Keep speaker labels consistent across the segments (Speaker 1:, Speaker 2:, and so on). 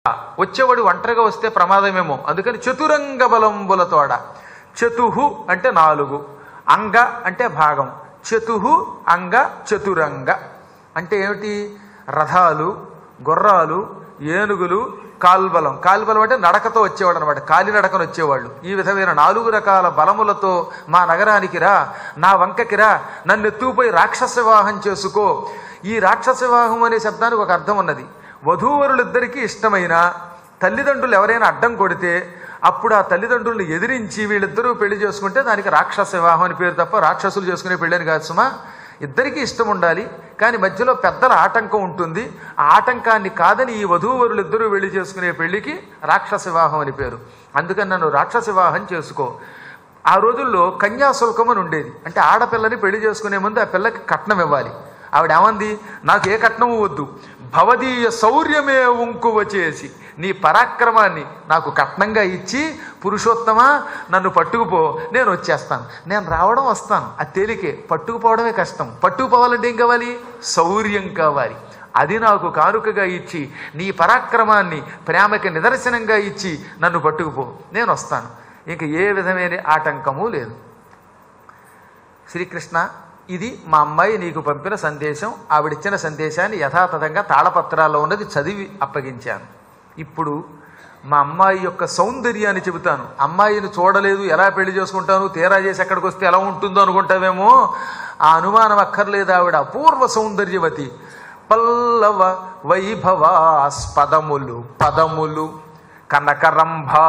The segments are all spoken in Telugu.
Speaker 1: వచ్చేవాడు ఒంటరిగా వస్తే ప్రమాదమేమో అందుకని చతురంగ బలంబులతోడ చతుహు అంటే నాలుగు అంగ అంటే భాగం చతుహు అంగ చతురంగ అంటే ఏమిటి రథాలు గుర్రాలు ఏనుగులు కాల్బలం కాల్బలం అంటే నడకతో వచ్చేవాడు అనమాట కాలినడకను వచ్చేవాళ్ళు ఈ విధమైన నాలుగు రకాల బలములతో మా నగరానికి రా నా వంకకి రా నన్ను ఎత్తుకుపోయి రాక్షస వివాహం చేసుకో ఈ రాక్షస వివాహం అనే శబ్దానికి ఒక అర్థం ఉన్నది వధూవరులిద్దరికీ ఇష్టమైన తల్లిదండ్రులు ఎవరైనా అడ్డం కొడితే అప్పుడు ఆ తల్లిదండ్రులను ఎదిరించి వీళ్ళిద్దరూ పెళ్లి చేసుకుంటే దానికి రాక్షస వివాహం అని పేరు తప్ప రాక్షసులు చేసుకునే పెళ్ళని కాదు సుమా ఇద్దరికీ ఇష్టం ఉండాలి కానీ మధ్యలో పెద్దల ఆటంకం ఉంటుంది ఆ ఆటంకాన్ని కాదని ఈ వధూవరులు ఇద్దరూ పెళ్లి చేసుకునే పెళ్లికి రాక్షస వివాహం అని పేరు అందుకని నన్ను రాక్షస వివాహం చేసుకో ఆ రోజుల్లో కన్యాశుల్కం అని ఉండేది అంటే ఆడపిల్లని పెళ్లి చేసుకునే ముందు ఆ పిల్లకి కట్నం ఇవ్వాలి ఆవిడ ఏమంది నాకు ఏ కట్నము వద్దు భవదీయ శౌర్యమే ఉంకువ చేసి నీ పరాక్రమాన్ని నాకు కట్నంగా ఇచ్చి పురుషోత్తమా నన్ను పట్టుకుపో నేను వచ్చేస్తాను నేను రావడం వస్తాను అది తేలికే పట్టుకుపోవడమే కష్టం పట్టుకుపోవాలంటే ఏం కావాలి శౌర్యం కావాలి అది నాకు కానుకగా ఇచ్చి నీ పరాక్రమాన్ని ప్రేమకి నిదర్శనంగా ఇచ్చి నన్ను పట్టుకుపో నేను వస్తాను ఇంక ఏ విధమైన ఆటంకము లేదు శ్రీకృష్ణ ఇది మా అమ్మాయి నీకు పంపిన సందేశం ఆవిడిచ్చిన సందేశాన్ని యథాతథంగా తాళపత్రాల్లో ఉన్నది చదివి అప్పగించాను ఇప్పుడు మా అమ్మాయి యొక్క సౌందర్యాన్ని చెబుతాను అమ్మాయిని చూడలేదు ఎలా పెళ్లి చేసుకుంటాను తీరా చేసి ఎక్కడికి వస్తే ఎలా ఉంటుందో అనుకుంటావేమో ఆ అనుమానం అక్కర్లేదు ఆవిడ అపూర్వ సౌందర్యవతి పల్లవ వైభవాస్పదములు పదములు కనకరంభా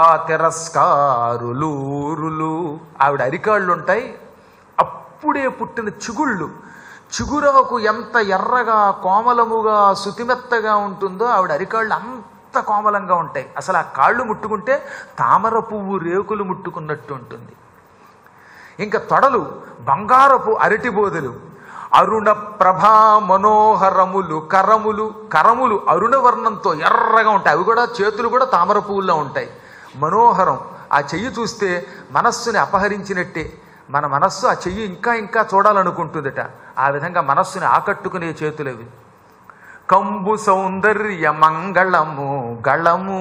Speaker 1: తిరస్కారులూరులు ఆవిడ అరికాళ్ళు ఉంటాయి అప్పుడే పుట్టిన చిగుళ్ళు చిగురవకు ఎంత ఎర్రగా కోమలముగా శుతిమెత్తగా ఉంటుందో ఆవిడ అరికాళ్ళు అంత కోమలంగా ఉంటాయి అసలు ఆ కాళ్ళు ముట్టుకుంటే తామర పువ్వు రేకులు ముట్టుకున్నట్టు ఉంటుంది ఇంకా తొడలు బంగారపు అరటిబోదెలు అరుణ ప్రభా మనోహరములు కరములు కరములు అరుణ వర్ణంతో ఎర్రగా ఉంటాయి అవి కూడా చేతులు కూడా తామర పువ్వుల్లో ఉంటాయి మనోహరం ఆ చెయ్యి చూస్తే మనస్సుని అపహరించినట్టే మన మనస్సు ఆ చెయ్యి ఇంకా ఇంకా చూడాలనుకుంటుందట ఆ విధంగా మనస్సుని ఆకట్టుకునే చేతులవి కంబు సౌందర్య మంగళము గళము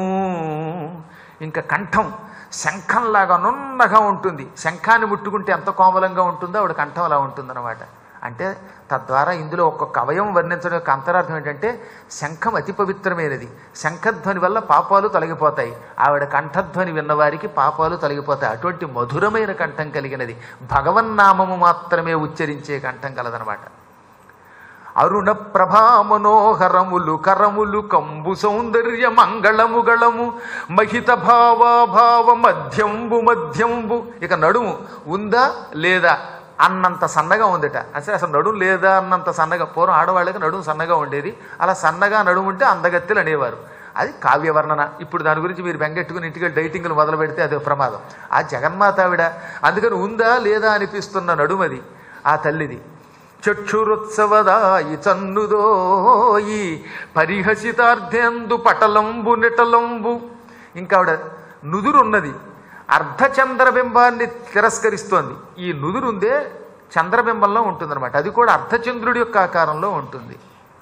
Speaker 1: ఇంకా కంఠం శంఖంలాగా నున్నగా ఉంటుంది శంఖాన్ని ముట్టుకుంటే ఎంత కోమలంగా ఉంటుందో ఆవిడ కంఠం అలా ఉంటుందన్నమాట అంటే తద్వారా ఇందులో ఒక్కొక్క అవయం వర్ణించడం యొక్క అంతరార్థం ఏంటంటే శంఖం అతి పవిత్రమైనది శంఖధ్వని వల్ల పాపాలు తొలగిపోతాయి ఆవిడ కంఠధ్వని విన్నవారికి పాపాలు తొలగిపోతాయి అటువంటి మధురమైన కంఠం కలిగినది భగవన్నామము మాత్రమే ఉచ్చరించే కంఠం కలదనమాట అరుణ ప్రభా మనోహరములు కరములు కంబు సౌందర్య మంగళము గళము మహిత భావాభావ మధ్యంబు మధ్యంబు ఇక నడుము ఉందా లేదా అన్నంత సన్నగా ఉందట అసలు అసలు నడుము లేదా అన్నంత సన్నగా పూర్వం ఆడవాళ్ళకి నడుము సన్నగా ఉండేది అలా సన్నగా నడుము ఉంటే అందగత్తెలు అనేవారు అది కావ్య వర్ణన ఇప్పుడు దాని గురించి మీరు బెంగెట్టుకుని ఇంటికి డైటింగ్లు మొదలు పెడితే అది ప్రమాదం ఆ జగన్మాత ఆవిడ అందుకని ఉందా లేదా అనిపిస్తున్న నడుమది ఆ తల్లిది చక్షురుత్సవదాయి చన్నుదోయి పరిహసితార్థేందు పటలంబు నిటలంబు ఇంకా ఆవిడ నుదురున్నది అర్ధచంద్రబింబాన్ని తిరస్కరిస్తోంది ఈ నుదురుందే చంద్రబింబంలో ఉంటుందన్నమాట అది కూడా అర్ధచంద్రుడి యొక్క ఆకారంలో ఉంటుంది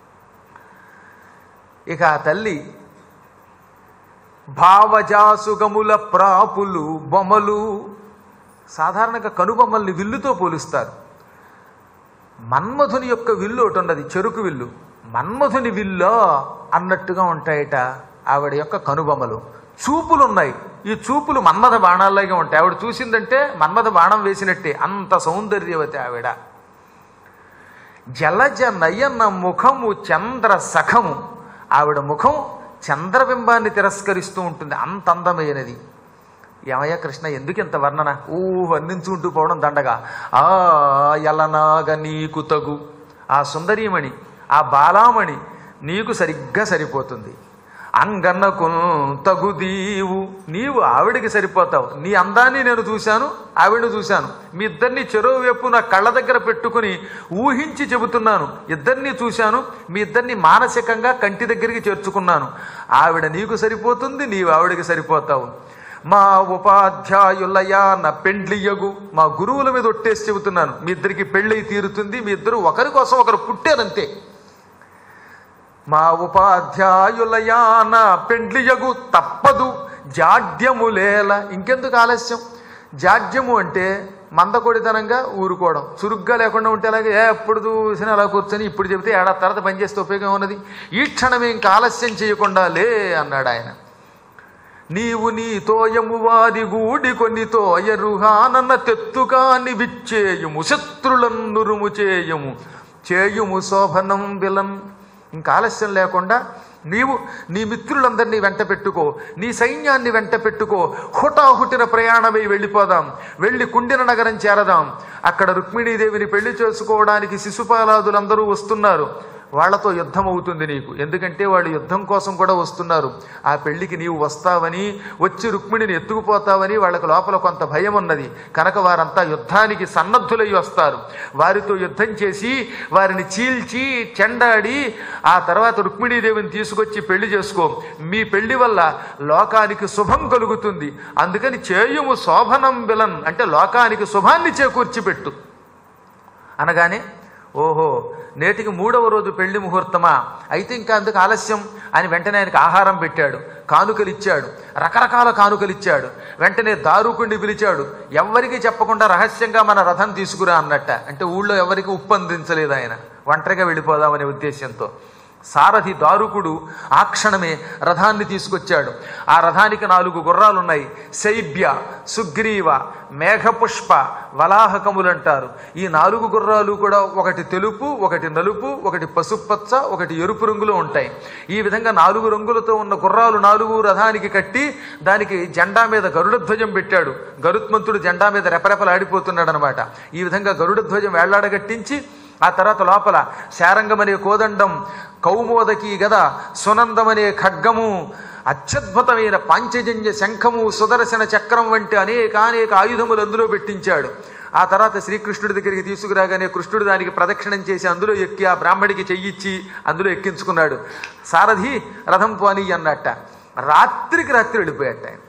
Speaker 1: ఇక ఆ తల్లి భావజాసుగముల ప్రాపులు బొమ్మలు సాధారణంగా కనుబొమ్మల్ని విల్లుతో పోలుస్తారు మన్మధుని యొక్క విల్లు ఒకటి ఉన్నది చెరుకు విల్లు మన్మధుని విల్లో అన్నట్టుగా ఉంటాయట ఆవిడ యొక్క కనుబొమ్మలు చూపులు ఉన్నాయి ఈ చూపులు మన్మథ బాణాల్లాగే ఉంటాయి ఆవిడ చూసిందంటే మన్మథ బాణం వేసినట్టే అంత సౌందర్యవతి ఆవిడ జలజ నయన ముఖము చంద్ర సఖము ఆవిడ ముఖం చంద్రబింబాన్ని తిరస్కరిస్తూ ఉంటుంది అంత అందమైనది ఏమయ్య కృష్ణ ఎందుకు ఇంత వర్ణన ఊ వర్ణించుకుంటూ పోవడం దండగా ఆ ఎలనాగ నీకు తగు ఆ సుందరీమణి ఆ బాలామణి నీకు సరిగ్గా సరిపోతుంది అంగన్నకు తగుదీవు నీవు ఆవిడికి సరిపోతావు నీ అందాన్ని నేను చూశాను ఆవిడని చూశాను మీ ఇద్దరిని చెరువు వైపు నా కళ్ళ దగ్గర పెట్టుకుని ఊహించి చెబుతున్నాను ఇద్దరిని చూశాను మీ ఇద్దరిని మానసికంగా కంటి దగ్గరికి చేర్చుకున్నాను ఆవిడ నీకు సరిపోతుంది నీవు ఆవిడికి సరిపోతావు మా ఉపాధ్యాయులయా నా పెండ్లియగు మా గురువుల మీద ఒట్టేసి చెబుతున్నాను మీ ఇద్దరికి పెళ్ళై తీరుతుంది మీ ఇద్దరు ఒకరి కోసం ఒకరు పుట్టారంతే మా ఉపాధ్యాయులయాన పెండ్లియగు తప్పదు జాడ్యములేల ఇంకెందుకు ఆలస్యం జాడ్యము అంటే మందకొడితనంగా ఊరుకోవడం చురుగ్గా లేకుండా ఉంటే అలాగే ఏ ఎప్పుడు చూసినా అలా కూర్చొని ఇప్పుడు చెబితే ఏడాది తర్వాత పనిచేస్తే ఉపయోగం ఉన్నది ఈ క్షణమే ఇంకా ఆలస్యం చేయకుండా లే అన్నాడు ఆయన నీవు నీ తోయము వారి గూడి కొన్ని తోయరుహానన్న తెత్తుకాని విచ్చేయుము శత్రులన్నురుము చేయము చేయుము శోభనం విలం ఇంకా ఆలస్యం లేకుండా నీవు నీ మిత్రులందరినీ వెంట పెట్టుకో నీ సైన్యాన్ని వెంట పెట్టుకో హుటాహుటిన ప్రయాణమై వెళ్ళిపోదాం వెళ్ళి కుండిన నగరం చేరదాం అక్కడ రుక్మిణీదేవిని పెళ్లి చేసుకోవడానికి శిశుపాలాదులందరూ వస్తున్నారు వాళ్లతో యుద్ధం అవుతుంది నీకు ఎందుకంటే వాళ్ళు యుద్ధం కోసం కూడా వస్తున్నారు ఆ పెళ్లికి నీవు వస్తావని వచ్చి రుక్మిణిని ఎత్తుకుపోతావని వాళ్ళకి లోపల కొంత భయం ఉన్నది కనుక వారంతా యుద్ధానికి సన్నద్ధులై వస్తారు వారితో యుద్ధం చేసి వారిని చీల్చి చెండాడి ఆ తర్వాత రుక్మిణీదేవిని తీసుకొచ్చి పెళ్లి చేసుకో మీ పెళ్లి వల్ల లోకానికి శుభం కలుగుతుంది అందుకని చేయుము శోభనం విలన్ అంటే లోకానికి శుభాన్ని చేకూర్చిపెట్టు అనగానే ఓహో నేటికి మూడవ రోజు పెళ్లి ముహూర్తమా అయితే ఇంకా అందుకు ఆలస్యం అని వెంటనే ఆయనకు ఆహారం పెట్టాడు కానుకలు ఇచ్చాడు రకరకాల కానుకలు ఇచ్చాడు వెంటనే దారుకుని పిలిచాడు ఎవ్వరికీ చెప్పకుండా రహస్యంగా మన రథం తీసుకురా అన్నట్ట అంటే ఊళ్ళో ఎవరికి ఉప్పందించలేదు ఆయన ఒంటరిగా వెళ్ళిపోదామనే ఉద్దేశంతో సారథి దారుకుడు ఆ క్షణమే రథాన్ని తీసుకొచ్చాడు ఆ రథానికి నాలుగు గుర్రాలున్నాయి శైబ్య సుగ్రీవ మేఘపుష్ప వలాహకములంటారు ఈ నాలుగు గుర్రాలు కూడా ఒకటి తెలుపు ఒకటి నలుపు ఒకటి పసుపచ్చ ఒకటి ఎరుపు రంగులో ఉంటాయి ఈ విధంగా నాలుగు రంగులతో ఉన్న గుర్రాలు నాలుగు రథానికి కట్టి దానికి జెండా మీద గరుడ ధ్వజం పెట్టాడు గరుత్మంతుడు జెండా మీద రెపరెపలాడిపోతున్నాడు అనమాట ఈ విధంగా గరుడ ధ్వజం వేళ్లాడగట్టించి ఆ తర్వాత లోపల శారంగమనే కోదండం కౌమోదకి గద సునందమనే ఖడ్గము అత్యద్భుతమైన పాంచజన్య శంఖము సుదర్శన చక్రం వంటి అనేక అనేక ఆయుధములు అందులో పెట్టించాడు ఆ తర్వాత శ్రీకృష్ణుడి దగ్గరికి తీసుకురాగానే కృష్ణుడు దానికి ప్రదక్షిణం చేసి అందులో ఎక్కి ఆ బ్రాహ్మడికి చెయ్యిచ్చి అందులో ఎక్కించుకున్నాడు సారథి రథం పోని అన్నట్ట రాత్రికి రాత్రి వెళ్ళిపోయాట ఆయన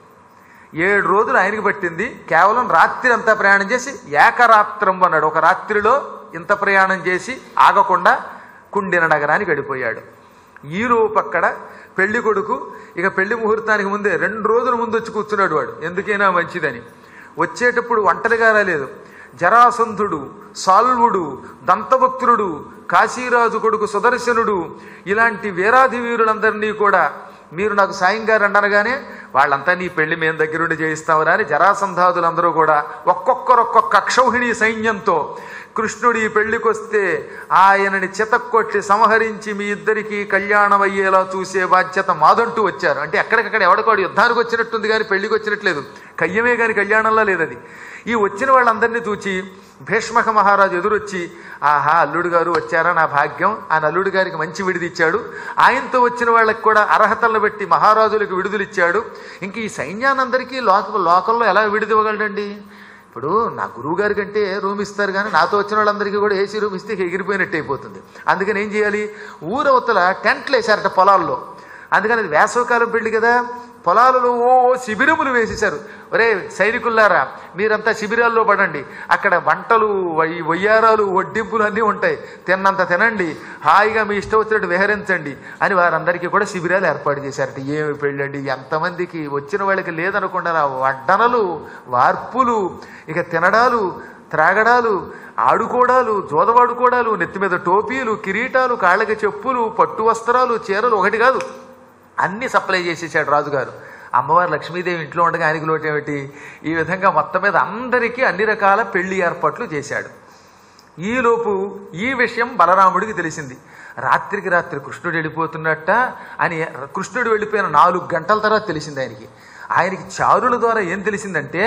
Speaker 1: ఏడు రోజులు ఆయనకి పట్టింది కేవలం రాత్రి అంతా ప్రయాణం చేసి ఏకరాత్రం అన్నాడు ఒక రాత్రిలో ఇంత ప్రయాణం చేసి ఆగకుండా కుండిన నగరానికి వెళ్ళిపోయాడు ఈలోపు అక్కడ పెళ్లి కొడుకు ఇక పెళ్లి ముహూర్తానికి ముందే రెండు రోజుల ముందు వచ్చి కూర్చున్నాడు వాడు ఎందుకైనా మంచిదని వచ్చేటప్పుడు ఒంటరిగా రాలేదు జరాసంధుడు సాల్వుడు దంతభక్తుడు కాశీరాజు కొడుకు సుదర్శనుడు ఇలాంటి వీరాధి వీరులందరినీ కూడా మీరు నాకు సాయంగా రండి అనగానే వాళ్ళంతా నీ పెళ్లి మేము దగ్గరుండి చేయిస్తామరా అని జరాసంధాదులందరూ కూడా ఒక్కొక్కరు ఒక్కొక్క అక్షౌహిణి సైన్యంతో కృష్ణుడు ఈ పెళ్లికి వస్తే ఆయనని చితక్కొట్టి సంహరించి మీ ఇద్దరికి కళ్యాణం అయ్యేలా చూసే బాధ్యత మాదంటూ వచ్చారు అంటే ఎక్కడికక్కడ ఎవడికాడు యుద్ధానికి వచ్చినట్టుంది కానీ పెళ్లికి వచ్చినట్లేదు కయ్యమే కానీ కళ్యాణంలో లేదది ఈ వచ్చిన వాళ్ళందరినీ చూచి భీష్మక మహారాజు ఎదురొచ్చి ఆహా అల్లుడు గారు వచ్చారా నా భాగ్యం ఆ అల్లుడు గారికి మంచి విడిదిచ్చాడు ఆయనతో వచ్చిన వాళ్ళకి కూడా అర్హతలను బట్టి మహారాజులకు విడుదలిచ్చాడు ఇంక ఈ సైన్యానందరికీ లోక లోకంలో ఎలా విడుదివ్వగలడండి ఇప్పుడు నా గురువు గారి కంటే రూమ్ ఇస్తారు కానీ నాతో వచ్చిన వాళ్ళందరికీ కూడా ఏసీ రూమ్ ఇస్తే ఇక ఎగిరిపోయినట్టు అయిపోతుంది అందుకని ఏం చేయాలి ఊరవతల టెంట్లు వేశారట పొలాల్లో అందుకని అది వేసవకాలం పెళ్లి కదా పొలాలలో ఓ ఓ శిబిరములు వేసేశారు ఒరే సైనికుల్లారా మీరంతా శిబిరాల్లో పడండి అక్కడ వంటలు వై- వయ్యారాలు వడ్డింపులు అన్నీ ఉంటాయి తిన్నంత తినండి హాయిగా మీ ఇష్టం వచ్చినట్టు విహరించండి అని వారందరికీ కూడా శిబిరాలు ఏర్పాటు చేశారట ఏమి పెళ్ళండి ఎంతమందికి వచ్చిన వాళ్ళకి లేదనకుండా ఆ వడ్డనలు వార్పులు ఇక తినడాలు త్రాగడాలు ఆడుకోవడాలు జోదవాడుకోవడాలు నెత్తి మీద టోపీలు కిరీటాలు కాళ్ళకి చెప్పులు పట్టు వస్త్రాలు చీరలు ఒకటి కాదు అన్ని సప్లై చేసేసాడు రాజుగారు అమ్మవారు లక్ష్మీదేవి ఇంట్లో ఉండగా ఆయనకి లోటు ఏమిటి ఈ విధంగా మొత్తం మీద అందరికీ అన్ని రకాల పెళ్లి ఏర్పాట్లు చేశాడు ఈలోపు ఈ విషయం బలరాముడికి తెలిసింది రాత్రికి రాత్రి కృష్ణుడు వెళ్ళిపోతున్నట్ట అని కృష్ణుడు వెళ్ళిపోయిన నాలుగు గంటల తర్వాత తెలిసింది ఆయనకి ఆయనకి చారుల ద్వారా ఏం తెలిసిందంటే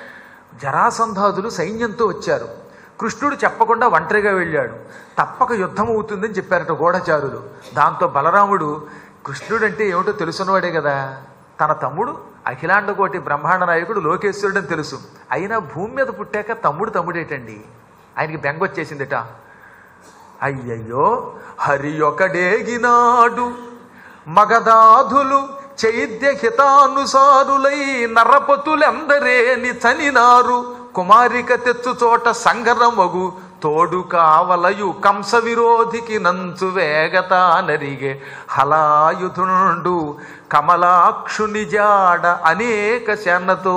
Speaker 1: జరాసంధాదులు సైన్యంతో వచ్చారు కృష్ణుడు చెప్పకుండా ఒంటరిగా వెళ్ళాడు తప్పక యుద్ధం అవుతుందని చెప్పారట గూఢచారులు దాంతో బలరాముడు కృష్ణుడు అంటే ఏమిటో తెలుసున్నవాడే కదా తన తమ్ముడు అఖిలాండకోటి బ్రహ్మాండ నాయకుడు లోకేశ్వరుడు అని తెలుసు అయినా భూమి మీద పుట్టాక తమ్ముడు తమ్ముడేటండి ఆయనకి బెంగొచ్చేసిందిట అయ్యయ్యో హరి ఒకడేగినాడు మగదాధులు చైద్య హితానుసారులై నరపతులెందరేని చనినారు కుమారిక తెచ్చు చోట సంగరమగు తోడు కావలయు కంస విరోధికి నంచు వేగత నరిగే హలాయుధుండు కమలాక్షుని జాడ అనేక శన్నతో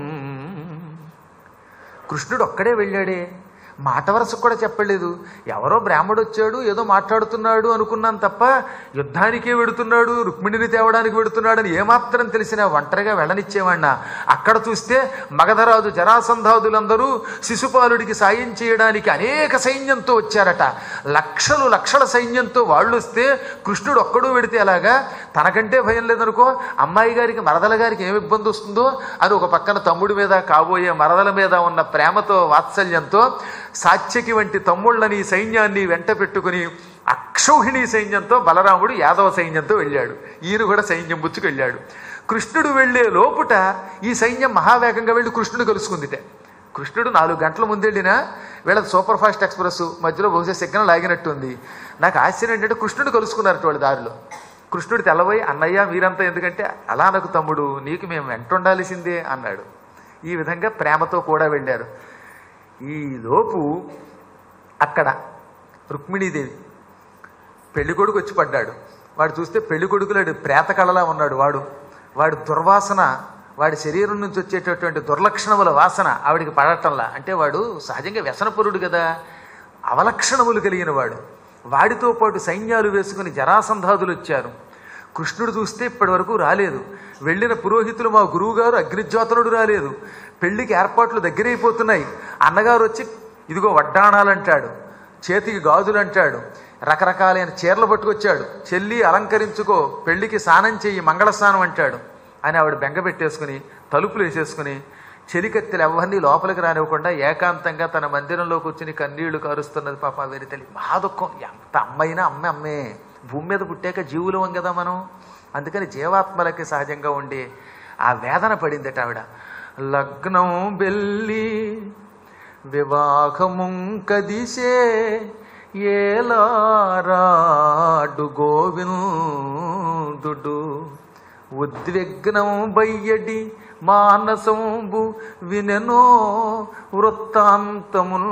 Speaker 1: కృష్ణుడు ఒక్కడే వెళ్ళాడే మాట వరసకు కూడా చెప్పలేదు ఎవరో బ్రాహ్మడు వచ్చాడు ఏదో మాట్లాడుతున్నాడు అనుకున్నాను తప్ప యుద్ధానికే వెడుతున్నాడు రుక్మిణిని తేవడానికి వెడుతున్నాడని ఏమాత్రం తెలిసినా ఒంటరిగా వెళ్ళనిచ్చేవాడినా అక్కడ చూస్తే మగధరాజు జరాసంధాదులందరూ శిశుపాలుడికి సాయం చేయడానికి అనేక సైన్యంతో వచ్చారట లక్షలు లక్షల సైన్యంతో వాళ్ళు వస్తే కృష్ణుడు ఒక్కడూ వెడితే అలాగా తనకంటే భయం లేదనుకో అమ్మాయి గారికి మరదల గారికి ఏమి ఇబ్బంది వస్తుందో అని ఒక పక్కన తమ్ముడి మీద కాబోయే మరదల మీద ఉన్న ప్రేమతో వాత్సల్యంతో సాత్యకి వంటి తమ్ముళ్ళని సైన్యాన్ని వెంట పెట్టుకుని అక్షౌహిణి సైన్యంతో బలరాముడు యాదవ సైన్యంతో వెళ్ళాడు ఈయన కూడా సైన్యం బుచ్చుకు వెళ్ళాడు కృష్ణుడు వెళ్ళే లోపుట ఈ సైన్యం మహావేగంగా వెళ్ళి కృష్ణుడు కలుసుకుందిటే కృష్ణుడు నాలుగు గంటల ముందెళ్ళినా వీళ్ళ సూపర్ ఫాస్ట్ ఎక్స్ప్రెస్ మధ్యలో బహుశా సిగ్నల్ ఆగినట్టుంది నాకు ఆశ్చర్యం ఏంటంటే కృష్ణుడు కలుసుకున్నారట వాళ్ళ దారిలో కృష్ణుడు తెల్లబోయి అన్నయ్య మీరంతా ఎందుకంటే అలా నాకు తమ్ముడు నీకు మేము వెంట ఉండాల్సిందే అన్నాడు ఈ విధంగా ప్రేమతో కూడా వెళ్ళారు ఈ లోపు అక్కడ రుక్మిణీదేవి పెళ్ళికొడుకు వచ్చి పడ్డాడు వాడు చూస్తే పెళ్ళికొడుకులాడు ప్రేత కళలా ఉన్నాడు వాడు వాడి దుర్వాసన వాడి శరీరం నుంచి వచ్చేటటువంటి దుర్లక్షణముల వాసన ఆవిడికి పడటంలా అంటే వాడు సహజంగా వ్యసనపరుడు కదా అవలక్షణములు కలిగిన వాడు వాడితో పాటు సైన్యాలు వేసుకుని జరాసంధాదులు వచ్చారు కృష్ణుడు చూస్తే ఇప్పటి వరకు రాలేదు వెళ్ళిన పురోహితులు మా గురువుగారు అగ్నిజ్యోతనుడు రాలేదు పెళ్లికి ఏర్పాట్లు దగ్గరైపోతున్నాయి అన్నగారు వచ్చి ఇదిగో వడ్డాణాలంటాడు చేతికి గాజులు అంటాడు రకరకాలైన చీరలు పట్టుకొచ్చాడు చెల్లి అలంకరించుకో పెళ్లికి స్నానం చెయ్యి మంగళ స్నానం అంటాడు అని ఆవిడ బెంగ పెట్టేసుకుని తలుపులు వేసేసుకుని చెలికత్తెలు ఎవరిని లోపలికి రానివ్వకుండా ఏకాంతంగా తన మందిరంలో కూర్చుని కన్నీళ్లు కారుస్తున్నది పాప వేరే తల్లి మహా దుఃఖం ఎంత అమ్మైనా అమ్మ అమ్మే భూమి మీద పుట్టాక జీవులం కదా మనం అందుకని జీవాత్మలకి సహజంగా ఉండే ఆ వేదన పడిందట ఆవిడ లగ్నం బెల్లి వివాహముంకదిసే ఏలారాడు గోవిందుడు ఉద్విగ్నం బయ్యడి మానసంబు వినెనో వృత్తాంతమున్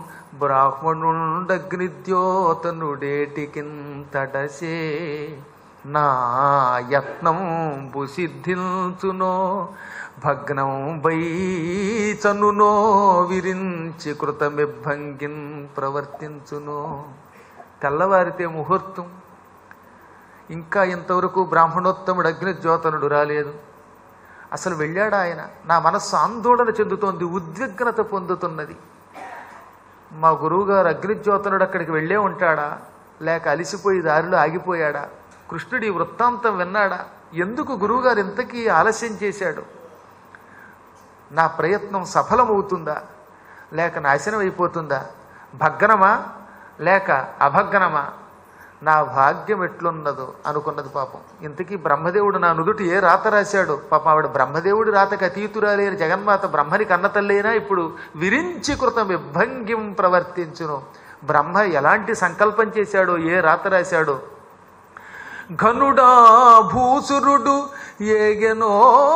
Speaker 1: బ్రాహ్మణుండగ్నిద్యోతనుడేటికింతడసే నా యత్నంబు సిద్ధించునో భగ్నం బైచనునో విరించి కృతమిభంగిన్ ప్రవర్తించునో తెల్లవారితే ముహూర్తం ఇంకా ఇంతవరకు బ్రాహ్మణోత్తముడు అగ్నిజ్యోతనుడు రాలేదు అసలు వెళ్ళాడు ఆయన నా మనస్సు ఆందోళన చెందుతోంది ఉద్విగ్నత పొందుతున్నది మా గురువుగారు అగ్నిజ్యోతనుడు అక్కడికి వెళ్ళే ఉంటాడా లేక అలిసిపోయి దారిలో ఆగిపోయాడా కృష్ణుడి వృత్తాంతం విన్నాడా ఎందుకు గురువుగారు ఇంతకీ ఆలస్యం చేశాడు నా ప్రయత్నం సఫలమవుతుందా లేక నాశనం అయిపోతుందా భగ్నమా లేక అభగ్నమా నా భాగ్యం ఎట్లున్నదో అనుకున్నది పాపం ఇంతకీ బ్రహ్మదేవుడు నా నుదుటి ఏ రాత రాశాడు పాపం ఆవిడ బ్రహ్మదేవుడి రాతకి అతీతురాలేని జగన్మాత బ్రహ్మని కన్నతల్లైనా ఇప్పుడు విరించి కృతం విభంగిం ప్రవర్తించును బ్రహ్మ ఎలాంటి సంకల్పం చేశాడో ఏ రాత రాశాడో ఘనుడా భూసురుడు ఏగెనో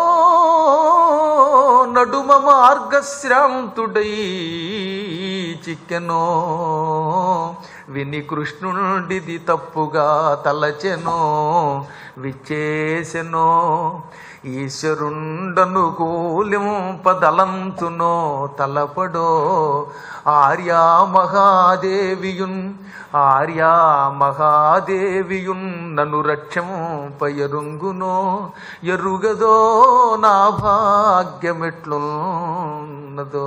Speaker 1: నడుమ మార్గశ్రాంతుడై చిక్కెనో విని కృష్ణుడిది తప్పుగా తలచెనో విచ్చేసెనో ఈశ్వరుండను కూలింపదలంతునో తలపడో ఆర్యా మహాదేవియున్ ఆర్యా మహాదేవియున్ నన్ను రక్షంపయరుంగునో ఎరుగదో నా భాగ్యమెట్లున్నదో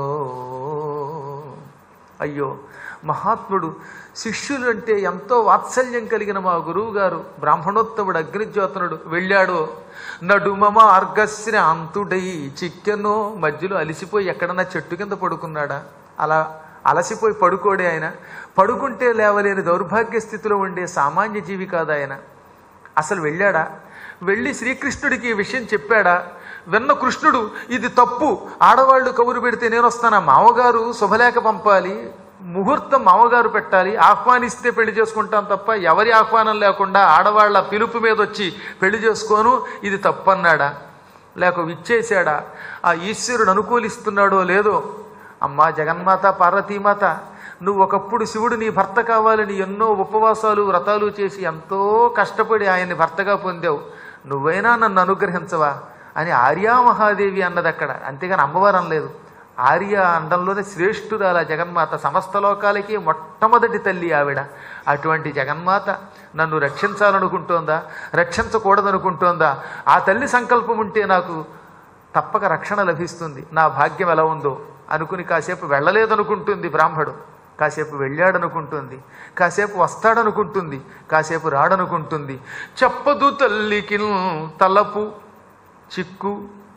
Speaker 1: అయ్యో మహాత్ముడు శిష్యులు అంటే ఎంతో వాత్సల్యం కలిగిన మా గురువు గారు బ్రాహ్మణోత్తముడు అగ్నిజ్యోతనుడు వెళ్ళాడో నడుమ మార్గశ్రాంతుడై చిక్కెనో మధ్యలో అలిసిపోయి ఎక్కడన్నా చెట్టు కింద పడుకున్నాడా అలా అలసిపోయి పడుకోడే ఆయన పడుకుంటే లేవలేని దౌర్భాగ్య స్థితిలో ఉండే సామాన్య జీవి కాదు ఆయన అసలు వెళ్ళాడా వెళ్ళి శ్రీకృష్ణుడికి ఈ విషయం చెప్పాడా విన్న కృష్ణుడు ఇది తప్పు ఆడవాళ్ళు కబురు పెడితే నేను వస్తానా మామగారు శుభలేఖ పంపాలి ముహూర్తం మామగారు పెట్టాలి ఆహ్వానిస్తే పెళ్లి చేసుకుంటాం తప్ప ఎవరి ఆహ్వానం లేకుండా ఆడవాళ్ళ పిలుపు మీద వచ్చి పెళ్లి చేసుకోను ఇది తప్పన్నాడా లేక విచ్చేశాడా ఆ ఈశ్వరుడు అనుకూలిస్తున్నాడో లేదో అమ్మా జగన్మాత పార్వతీమాత నువ్వు ఒకప్పుడు శివుడు నీ భర్త కావాలని ఎన్నో ఉపవాసాలు వ్రతాలు చేసి ఎంతో కష్టపడి ఆయన్ని భర్తగా పొందావు నువ్వైనా నన్ను అనుగ్రహించవా అని ఆర్యా మహాదేవి అన్నది అక్కడ అంతేగాని అమ్మవారు అనలేదు ఆర్య అండంలోనే శ్రేష్ఠురాల జగన్మాత సమస్త లోకాలకి మొట్టమొదటి తల్లి ఆవిడ అటువంటి జగన్మాత నన్ను రక్షించాలనుకుంటోందా రక్షించకూడదనుకుంటోందా ఆ తల్లి సంకల్పం ఉంటే నాకు తప్పక రక్షణ లభిస్తుంది నా భాగ్యం ఎలా ఉందో అనుకుని కాసేపు వెళ్ళలేదనుకుంటుంది బ్రాహ్మడు కాసేపు వెళ్ళాడనుకుంటుంది కాసేపు వస్తాడనుకుంటుంది కాసేపు రాడనుకుంటుంది చెప్పదు తల్లికి తలపు చిక్కు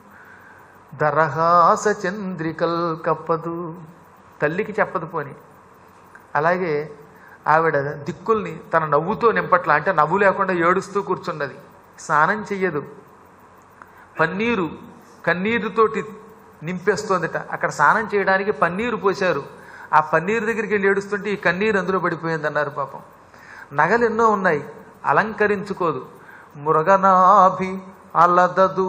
Speaker 1: దరహాస చంద్రికల్ కప్పదు తల్లికి చెప్పదు పోని అలాగే ఆవిడ దిక్కుల్ని తన నవ్వుతో నింపట్ల అంటే నవ్వు లేకుండా ఏడుస్తూ కూర్చున్నది స్నానం చెయ్యదు పన్నీరు కన్నీరుతోటి నింపేస్తోందిట అక్కడ స్నానం చేయడానికి పన్నీరు పోశారు ఆ పన్నీరు దగ్గరికి వెళ్ళి ఏడుస్తుంటే ఈ కన్నీరు అందులో పడిపోయింది అన్నారు పాపం నగలు ఎన్నో ఉన్నాయి అలంకరించుకోదు మృగనాభి అలదదు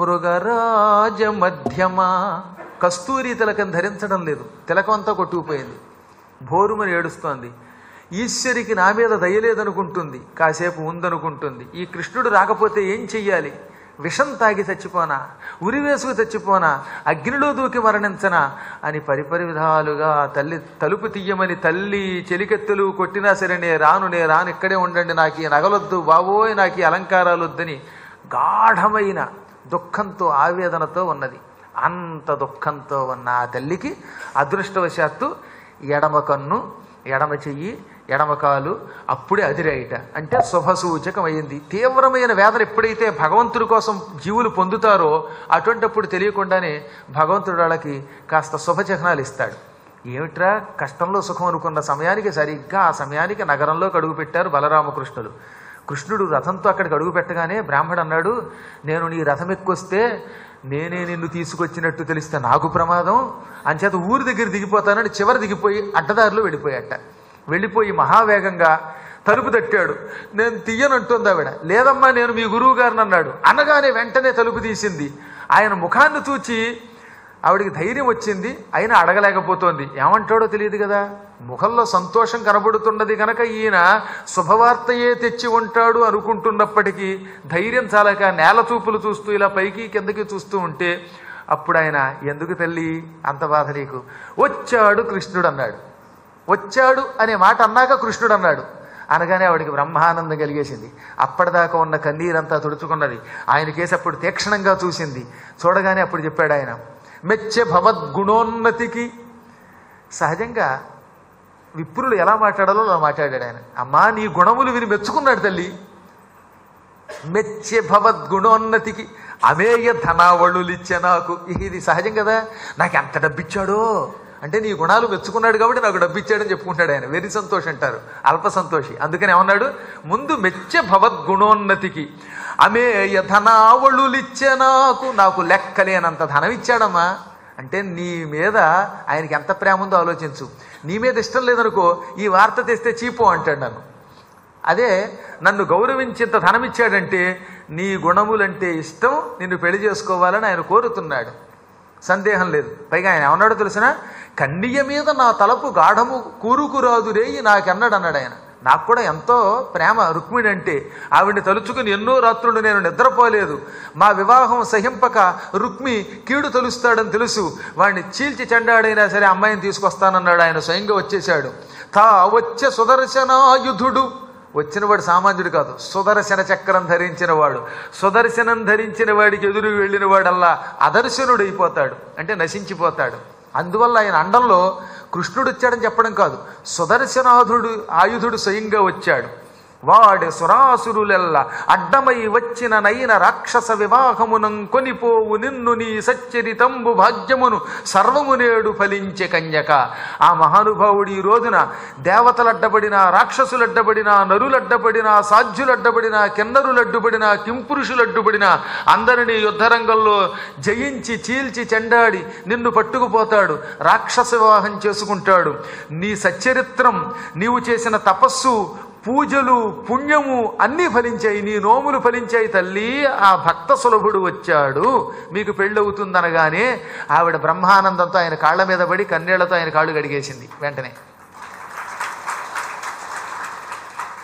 Speaker 1: మృగరాజ మధ్యమ కస్తూరి తిలకం ధరించడం లేదు తిలకం అంతా కొట్టుకుపోయింది భోరుమని ఏడుస్తోంది ఈశ్వరికి నా మీద దయలేదనుకుంటుంది కాసేపు ఉందనుకుంటుంది ఈ కృష్ణుడు రాకపోతే ఏం చెయ్యాలి విషం తాగి చచ్చిపోనా ఉరివేసుకు చచ్చిపోనా అగ్నిలో దూకి మరణించనా అని పరిపరి విధాలుగా తల్లి తలుపు తీయమని తల్లి చెలికెత్తులు కొట్టినా సరే నే రాను నే రాను ఇక్కడే ఉండండి నాకు ఈ నగలొద్దు బావోయ్ నాకు ఈ అలంకారాలు వద్దని గాఢమైన దుఃఖంతో ఆవేదనతో ఉన్నది అంత దుఃఖంతో ఉన్న ఆ తల్లికి అదృష్టవశాత్తు ఎడమ కన్ను ఎడమ చెయ్యి ఎడమ కాలు అప్పుడే అదిరాయిట అంటే శుభసూచకమైంది తీవ్రమైన వేదన ఎప్పుడైతే భగవంతుడి కోసం జీవులు పొందుతారో అటువంటప్పుడు తెలియకుండానే భగవంతుడు వాళ్ళకి కాస్త శుభచిహ్నాలు ఇస్తాడు ఏమిట్రా కష్టంలో సుఖం అనుకున్న సమయానికి సరిగ్గా ఆ సమయానికి నగరంలోకి అడుగు పెట్టారు బలరామకృష్ణులు కృష్ణుడు రథంతో అక్కడికి అడుగు పెట్టగానే బ్రాహ్మడు అన్నాడు నేను నీ రథం ఎక్కువస్తే నేనే నిన్ను తీసుకొచ్చినట్టు తెలిస్తే నాకు ప్రమాదం అంచేత ఊరి దగ్గర దిగిపోతానని చివరి దిగిపోయి అడ్డదారిలో వెళ్ళిపోయాట వెళ్ళిపోయి మహావేగంగా తలుపు తట్టాడు నేను తీయనంటుంది ఆవిడ లేదమ్మా నేను మీ గురువు గారిని అన్నాడు అనగానే వెంటనే తలుపు తీసింది ఆయన ముఖాన్ని చూచి ఆవిడికి ధైర్యం వచ్చింది అయినా అడగలేకపోతోంది ఏమంటాడో తెలియదు కదా ముఖంలో సంతోషం కనబడుతున్నది కనుక ఈయన శుభవార్తయే తెచ్చి ఉంటాడు అనుకుంటున్నప్పటికీ ధైర్యం చాలక నేల చూపులు చూస్తూ ఇలా పైకి కిందకి చూస్తూ ఉంటే అప్పుడు ఆయన ఎందుకు తల్లి అంత బాధ నీకు వచ్చాడు కృష్ణుడు అన్నాడు వచ్చాడు అనే మాట అన్నాక కృష్ణుడు అన్నాడు అనగానే ఆవిడికి బ్రహ్మానందం కలిగేసింది అప్పటిదాకా ఉన్న కన్నీరంతా తుడుచుకున్నది ఆయన కేసు అప్పుడు తీక్షణంగా చూసింది చూడగానే అప్పుడు చెప్పాడు ఆయన మెచ్చే భవద్గుణోన్నతికి సహజంగా విప్రులు ఎలా మాట్లాడాలో అలా మాట్లాడాడు ఆయన అమ్మా నీ గుణములు విని మెచ్చుకున్నాడు తల్లి మెచ్చే భవద్గుణోన్నతికి అమేయ ధనావళులిచ్చే నాకు ఇది సహజం కదా నాకు ఎంత డబ్బిచ్చాడో అంటే నీ గుణాలు మెచ్చుకున్నాడు కాబట్టి నాకు డబ్బిచ్చాడని చెప్పుకుంటాడు ఆయన వెరీ సంతోష్ అంటారు అల్ప సంతోషి అందుకని ఏమన్నాడు ముందు మెచ్చే భవద్గుణోన్నతికి అమేయ ధనావళులిచ్చే నాకు నాకు లెక్కలేనంత ధనం ఇచ్చాడమ్మా అంటే నీ మీద ఆయనకి ఎంత ప్రేమ ఉందో ఆలోచించు నీ మీద ఇష్టం లేదనుకో ఈ వార్త తెస్తే చీపో అంటాడు నన్ను అదే నన్ను గౌరవించేంత ధనం ఇచ్చాడంటే నీ గుణములంటే ఇష్టం నిన్ను పెళ్లి చేసుకోవాలని ఆయన కోరుతున్నాడు సందేహం లేదు పైగా ఆయన ఏమన్నాడో తెలిసిన కన్నియ మీద నా తలపు గాఢము కూరుకురాదు రేయి నాకెన్నాడు అన్నాడు ఆయన నాకు కూడా ఎంతో ప్రేమ రుక్మిణి అంటే ఆవిడ్ని తలుచుకుని ఎన్నో రాత్రులు నేను నిద్రపోలేదు మా వివాహం సహింపక రుక్మి కీడు తలుస్తాడని తెలుసు వాడిని చీల్చి చెండాడైనా సరే అమ్మాయిని తీసుకొస్తానన్నాడు ఆయన స్వయంగా వచ్చేశాడు తా వచ్చే సుదర్శనాయుధుడు వచ్చినవాడు సామాన్యుడు కాదు సుదర్శన చక్రం ధరించిన వాడు సుదర్శనం ధరించిన వాడికి ఎదురు వెళ్ళిన వాడల్లా అదర్శనుడైపోతాడు అంటే నశించిపోతాడు అందువల్ల ఆయన అండంలో కృష్ణుడు వచ్చాడని చెప్పడం కాదు సుదర్శనాథుడు ఆయుధుడు స్వయంగా వచ్చాడు వాడి సురాసురులెల్ల అడ్డమై వచ్చిన నైన రాక్షస వివాహమునం కొనిపోవు నిన్ను నీ సచ్చరితంబు భాగ్యమును సర్వమునేడు ఫలించే కన్యక ఆ మహానుభావుడు ఈ రోజున దేవతలడ్డబడిన రాక్షసులడ్డబడిన నరులడ్డబడిన సాధ్యులడ్డబడిన కిన్నరులడ్డుబడిన కింపురుషులడ్డుబడిన అందరినీ యుద్ధరంగంలో జయించి చీల్చి చెండాడి నిన్ను పట్టుకుపోతాడు రాక్షస వివాహం చేసుకుంటాడు నీ సచ్చరిత్రం నీవు చేసిన తపస్సు పూజలు పుణ్యము అన్నీ ఫలించాయి నీ నోములు ఫలించాయి తల్లి ఆ భక్త సులభుడు వచ్చాడు మీకు పెళ్ళవుతుందనగానే ఆవిడ బ్రహ్మానందంతో ఆయన కాళ్ళ మీద పడి కన్నీళ్లతో ఆయన కాళ్ళు గడిగేసింది వెంటనే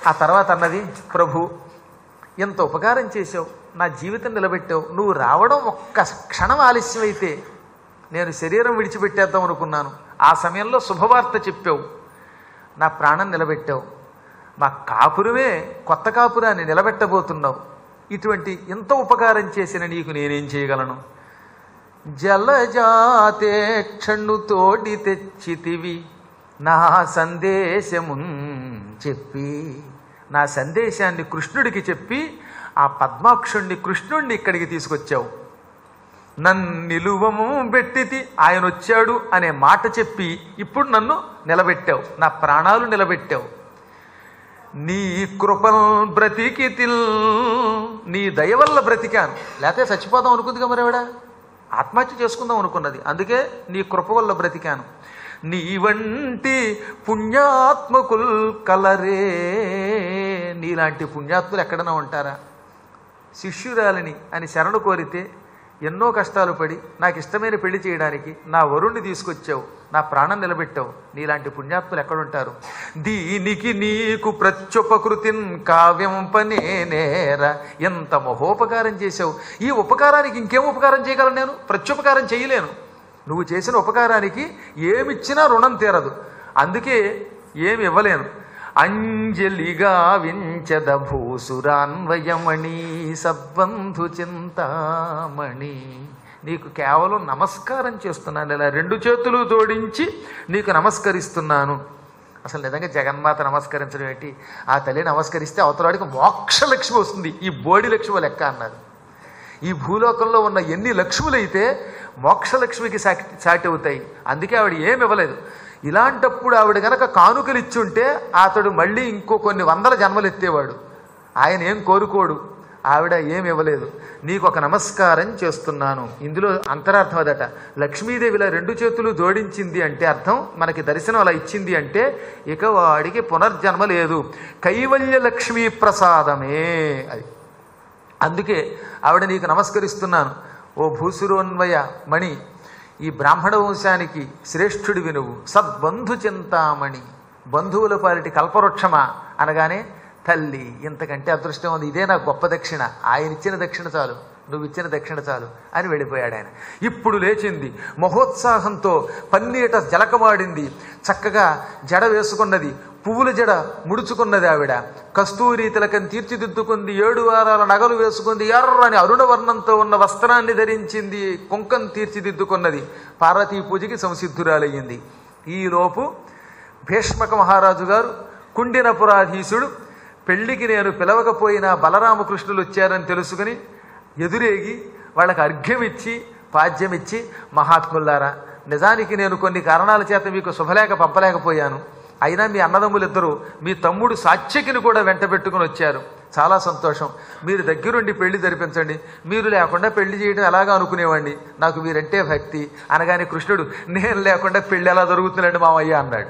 Speaker 1: ఆ తర్వాత అన్నది ప్రభు ఎంత ఉపకారం చేసావు నా జీవితం నిలబెట్టావు నువ్వు రావడం ఒక్క క్షణం ఆలస్యమైతే నేను శరీరం విడిచిపెట్టేద్దాం అనుకున్నాను ఆ సమయంలో శుభవార్త చెప్పావు నా ప్రాణం నిలబెట్టావు మా కాపురమే కొత్త కాపురాన్ని నిలబెట్టబోతున్నావు ఇటువంటి ఎంత ఉపకారం చేసిన నీకు నేనేం చేయగలను జలజాతే క్షణు తోడి తెచ్చితివి నా సందేశమున్ చెప్పి నా సందేశాన్ని కృష్ణుడికి చెప్పి ఆ పద్మాక్షుణ్ణి కృష్ణుణ్ణి ఇక్కడికి తీసుకొచ్చావు నన్ను నిలువము పెట్టితి ఆయన వచ్చాడు అనే మాట చెప్పి ఇప్పుడు నన్ను నిలబెట్టావు నా ప్రాణాలు నిలబెట్టావు నీ కృపను బ్రతికితిల్ నీ దయ వల్ల బ్రతికాను లేకపోతే చచ్చిపోదాం అనుకుందిగా మరి ఆవిడ ఆత్మహత్య చేసుకుందాం అనుకున్నది అందుకే నీ కృప వల్ల బ్రతికాను నీ వంటి పుణ్యాత్మకుల్ కలరే నీలాంటి పుణ్యాత్ములు ఎక్కడైనా ఉంటారా శిష్యురాలిని అని శరణు కోరితే ఎన్నో కష్టాలు పడి నాకు ఇష్టమైన పెళ్లి చేయడానికి నా వరుణ్ణి తీసుకొచ్చావు నా ప్రాణం నిలబెట్టావు నీలాంటి పుణ్యాత్ములు ఎక్కడుంటారు దీనికి నీకు ప్రత్యుపకృతిన్ కావ్యం పనే నేర ఎంత మహోపకారం చేశావు ఈ ఉపకారానికి ఇంకేం ఉపకారం చేయగలను నేను ప్రత్యుపకారం చేయలేను నువ్వు చేసిన ఉపకారానికి ఏమిచ్చినా రుణం తీరదు అందుకే ఏమి ఇవ్వలేను అంజలిగా వించద భూసురాన్వయమణి సద్బంధు చింతామణి నీకు కేవలం నమస్కారం చేస్తున్నాను ఇలా రెండు చేతులు జోడించి నీకు నమస్కరిస్తున్నాను అసలు నిజంగా జగన్మాత నమస్కరించడం ఏంటి ఆ తల్లి నమస్కరిస్తే అవతలవాడికి మోక్ష లక్ష్మి వస్తుంది ఈ బోడి లక్ష్మి లెక్క అన్నారు ఈ భూలోకంలో ఉన్న ఎన్ని లక్ష్ములైతే మోక్షలక్ష్మికి సాటి సాటి అవుతాయి అందుకే ఆవిడ ఏమి ఇవ్వలేదు ఇలాంటప్పుడు ఆవిడ గనక కానుకలు ఇచ్చుంటే అతడు మళ్ళీ ఇంకో కొన్ని వందల జన్మలు ఎత్తేవాడు ఆయన ఏం కోరుకోడు ఆవిడ ఏమి ఇవ్వలేదు నీకు ఒక నమస్కారం చేస్తున్నాను ఇందులో అంతరార్థం అదట లక్ష్మీదేవి ఇలా రెండు చేతులు జోడించింది అంటే అర్థం మనకి దర్శనం అలా ఇచ్చింది అంటే ఇక వాడికి పునర్జన్మ లేదు కైవల్య లక్ష్మీ ప్రసాదమే అది అందుకే ఆవిడ నీకు నమస్కరిస్తున్నాను ఓ భూసురోన్వయ మణి ఈ బ్రాహ్మణ వంశానికి శ్రేష్ఠుడివి నువ్వు సద్బంధు చింతామణి బంధువుల పాలిటి కల్పవృక్షమా అనగానే తల్లి ఇంతకంటే అదృష్టం ఉంది ఇదే నాకు గొప్ప దక్షిణ ఆయన ఇచ్చిన దక్షిణ చాలు నువ్వు ఇచ్చిన దక్షిణ చాలు అని వెళ్ళిపోయాడు ఆయన ఇప్పుడు లేచింది మహోత్సాహంతో పన్నీట జలకమాడింది చక్కగా జడ వేసుకున్నది పువ్వుల జడ ముడుచుకున్నది ఆవిడ కస్తూరి తిలకం తీర్చిదిద్దుకుంది ఏడు వారాల నగలు వేసుకుంది ఎర్రని అరుణవర్ణంతో ఉన్న వస్త్రాన్ని ధరించింది కుంకం తీర్చిదిద్దుకున్నది పార్వతీ పూజకి సంసిద్ధురాలయ్యింది ఈలోపు భీష్మక మహారాజు గారు కుండినపురాధీశుడు పెళ్లికి నేను పిలవకపోయినా బలరామకృష్ణులు వచ్చారని తెలుసుకుని ఎదురేగి వాళ్ళకి అర్ఘ్యం ఇచ్చి పాద్యం ఇచ్చి మహాత్ములారా నిజానికి నేను కొన్ని కారణాల చేత మీకు శుభలేఖ పంపలేకపోయాను అయినా మీ అన్నదమ్ములిద్దరూ మీ తమ్ముడు సాత్యకిని కూడా వెంట పెట్టుకుని వచ్చారు చాలా సంతోషం మీరు దగ్గరుండి పెళ్లి జరిపించండి మీరు లేకుండా పెళ్లి చేయడం ఎలాగా అనుకునేవాడిని నాకు మీరంటే భక్తి అనగానే కృష్ణుడు నేను లేకుండా పెళ్లి ఎలా జరుగుతుందండి మావయ్య అన్నాడు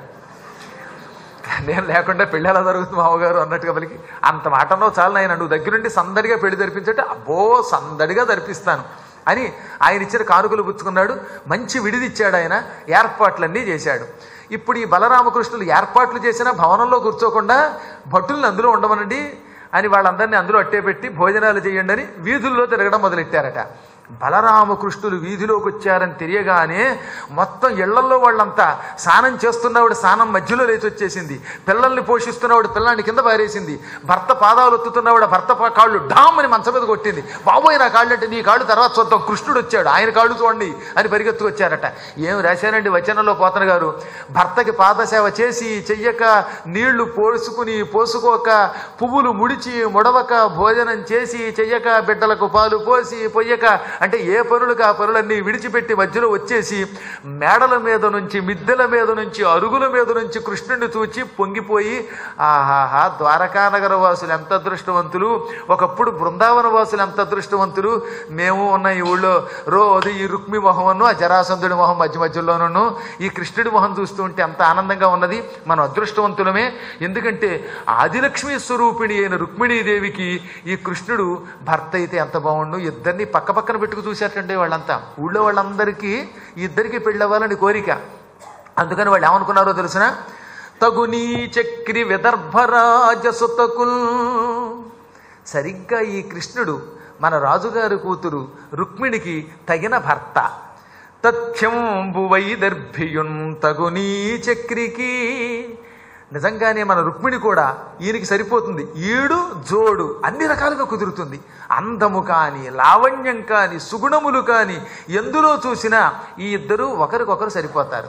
Speaker 1: నేను లేకుండా పెళ్ళి ఎలా జరుగుతుంది మామగారు అన్నట్టుగా పలికి అంత మాట అన్నావు చాలు నాయన నువ్వు దగ్గరుండి సందడిగా పెళ్లి జరిపించంటే అబ్బో సందడిగా జరిపిస్తాను అని ఆయన ఇచ్చిన కానుకలు పుచ్చుకున్నాడు మంచి విడిదిచ్చాడు ఆయన ఏర్పాట్లన్నీ చేశాడు ఇప్పుడు ఈ బలరామకృష్ణులు ఏర్పాట్లు చేసిన భవనంలో కూర్చోకుండా భటుల్ని అందులో ఉండమనండి అని వాళ్ళందరినీ అందులో అట్టే పెట్టి భోజనాలు చేయండి అని వీధుల్లో తిరగడం మొదలెట్టారట బలరామకృష్ణులు వీధిలోకి వచ్చారని తెలియగానే మొత్తం ఇళ్లల్లో వాళ్ళంతా స్నానం చేస్తున్నవాడు స్నానం మధ్యలో లేచి వచ్చేసింది పిల్లల్ని పోషిస్తున్నవాడు పిల్లాన్ని కింద పారేసింది భర్త పాదాలు ఒత్తుతున్నవాడు భర్త పా- కాళ్ళు డామ్ అని మంచం మీద కొట్టింది బాబోయ్ నా కాళ్ళు అంటే నీ కాళ్ళు తర్వాత చూద్దాం కృష్ణుడు వచ్చాడు ఆయన కాళ్ళు చూడండి అని పరిగెత్తుకొచ్చారట ఏం రాశారండి వచనంలో పోతన గారు భర్తకి పాదసేవ చేసి చెయ్యక నీళ్లు పోసుకుని పోసుకోక పువ్వులు ముడిచి ముడవక భోజనం చేసి చెయ్యక బిడ్డలకు పాలు పోసి పొయ్యక అంటే ఏ పనులకు ఆ పనులన్నీ విడిచిపెట్టి మధ్యలో వచ్చేసి మేడల మీద నుంచి మిద్దెల మీద నుంచి అరుగుల మీద నుంచి కృష్ణుడిని చూచి పొంగిపోయి ఆహాహా ద్వారకానగర వాసులు ఎంత అదృష్టవంతులు ఒకప్పుడు బృందావన వాసులు ఎంత అదృష్టవంతులు మేము ఉన్న ఈ ఊళ్ళో రోజు ఈ రుక్మి మొహమును ఆ జరాసంధుడి మొహం మధ్య మధ్యలోనూ ఈ కృష్ణుడి మొహం చూస్తూ ఉంటే ఎంత ఆనందంగా ఉన్నది మనం అదృష్టవంతులమే ఎందుకంటే ఆదిలక్ష్మి స్వరూపిణి అయిన రుక్మిణీదేవికి ఈ కృష్ణుడు భర్త అయితే ఎంత బాగుండు ఇద్దరిని పక్క పక్కన పెట్టుకు చూసేటండి వాళ్ళంతా ఊళ్ళో వాళ్ళందరికీ ఈ ఇద్దరికి పెళ్ళవ్వాలని కోరిక అందుకని వాళ్ళు ఏమనుకున్నారో తెలిసిన తగునీ చక్రి విదర్భరాజసుతకుల్ సరిగ్గా ఈ కృష్ణుడు మన రాజుగారి కూతురు రుక్మిణికి తగిన భర్త తథ్యంబు వైదర్భియున్ తగునీ చక్రికి నిజంగానే మన రుక్మిణి కూడా ఈయనకి సరిపోతుంది ఈడు జోడు అన్ని రకాలుగా కుదురుతుంది అందము కాని లావణ్యం కాని సుగుణములు కాని ఎందులో చూసినా ఈ ఇద్దరు ఒకరికొకరు సరిపోతారు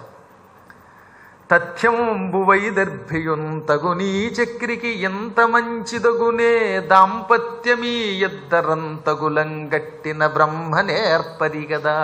Speaker 1: తథ్యంబు వైదర్భియున్ తగునీ చక్రికి ఎంత మంచిదగునే దాంపత్యమీ ఇద్దరంతగులంగట్టిన బ్రహ్మ నేర్పరి గదా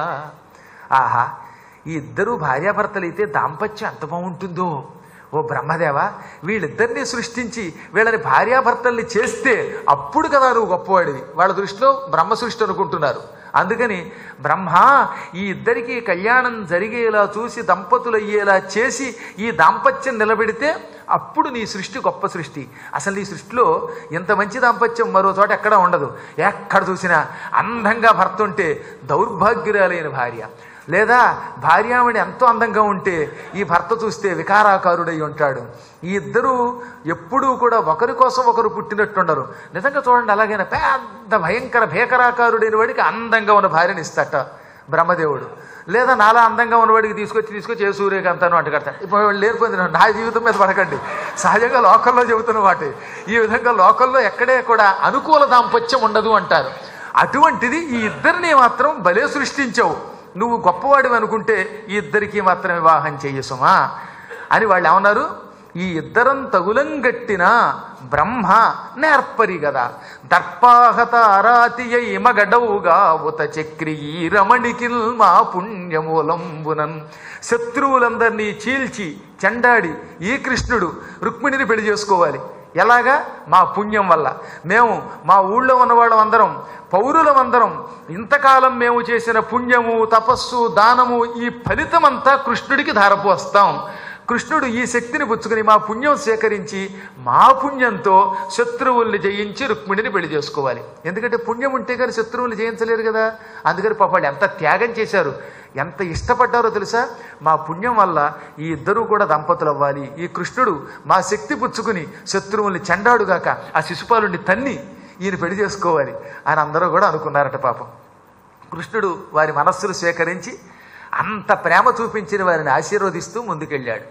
Speaker 1: ఆహా ఈ ఇద్దరు భార్యాభర్తలైతే దాంపత్యం ఎంత బాగుంటుందో ఓ బ్రహ్మదేవ వీళ్ళిద్దరినీ సృష్టించి వీళ్ళని భార్యాభర్తల్ని చేస్తే అప్పుడు కదా నువ్వు గొప్పవాడివి వాళ్ళ దృష్టిలో బ్రహ్మ సృష్టి అనుకుంటున్నారు అందుకని బ్రహ్మ ఈ ఇద్దరికి కళ్యాణం జరిగేలా చూసి దంపతులు అయ్యేలా చేసి ఈ దాంపత్యం నిలబెడితే అప్పుడు నీ సృష్టి గొప్ప సృష్టి అసలు నీ సృష్టిలో ఇంత మంచి దాంపత్యం మరో చోట ఎక్కడా ఉండదు ఎక్కడ చూసినా అందంగా భర్త ఉంటే దౌర్భాగ్యురాలైన భార్య లేదా భార్యామణి ఎంతో అందంగా ఉంటే ఈ భర్త చూస్తే వికారాకారుడై ఉంటాడు ఈ ఇద్దరూ ఎప్పుడూ కూడా ఒకరి కోసం ఒకరు పుట్టినట్టుండరు నిజంగా చూడండి అలాగైనా పెద్ద భయంకర భీకరాకారుడైన వాడికి అందంగా ఉన్న భార్యని ఇస్తట బ్రహ్మదేవుడు లేదా నాలా అందంగా ఉన్నవాడికి తీసుకొచ్చి తీసుకొచ్చి ఏ సూర్యకాంతాను అంట కడతాడు ఇప్పుడు వాళ్ళు లేరుపోయింది నా జీవితం మీద పడకండి సహజంగా లోకల్లో చెబుతున్న వాటి ఈ విధంగా లోకల్లో ఎక్కడే కూడా అనుకూల దాంపత్యం ఉండదు అంటారు అటువంటిది ఈ ఇద్దరిని మాత్రం భలే సృష్టించావు నువ్వు గొప్పవాడివి అనుకుంటే ఈ ఇద్దరికి మాత్రం వివాహం చెయ్యసుమా అని వాళ్ళు ఏమన్నారు ఈ ఇద్దరం తగులంగట్టిన బ్రహ్మ నేర్పరి కదా దర్పాహత అరాతియై మగడవుగా ఉత చక్రి ఈ రమణికిల్ మా పుణ్యమూలంబునన్ శత్రువులందరినీ చీల్చి చెండాడి ఈ కృష్ణుడు రుక్మిణిని పెళ్లి చేసుకోవాలి ఎలాగా మా పుణ్యం వల్ల మేము మా ఊళ్ళో ఉన్నవాళ్ళం అందరం పౌరులమందరం ఇంతకాలం మేము చేసిన పుణ్యము తపస్సు దానము ఈ ఫలితమంతా కృష్ణుడికి ధారపోస్తాం కృష్ణుడు ఈ శక్తిని పుచ్చుకుని మా పుణ్యం సేకరించి మా పుణ్యంతో శత్రువుల్ని జయించి రుక్మిణిని పెళ్లి చేసుకోవాలి ఎందుకంటే పుణ్యం ఉంటే కానీ శత్రువుల్ని జయించలేరు కదా అందుకని పాప వాళ్ళు ఎంత త్యాగం చేశారు ఎంత ఇష్టపడ్డారో తెలుసా మా పుణ్యం వల్ల ఈ ఇద్దరూ కూడా దంపతులు అవ్వాలి ఈ కృష్ణుడు మా శక్తి పుచ్చుకుని శత్రువుల్ని చెండాడుగాక ఆ శిశుపాలుని తన్ని ఈయన పెళ్లి చేసుకోవాలి అని అందరూ కూడా అనుకున్నారట పాపం కృష్ణుడు వారి మనస్సులు స్వీకరించి అంత ప్రేమ చూపించిన వారిని ఆశీర్వదిస్తూ ముందుకెళ్ళాడు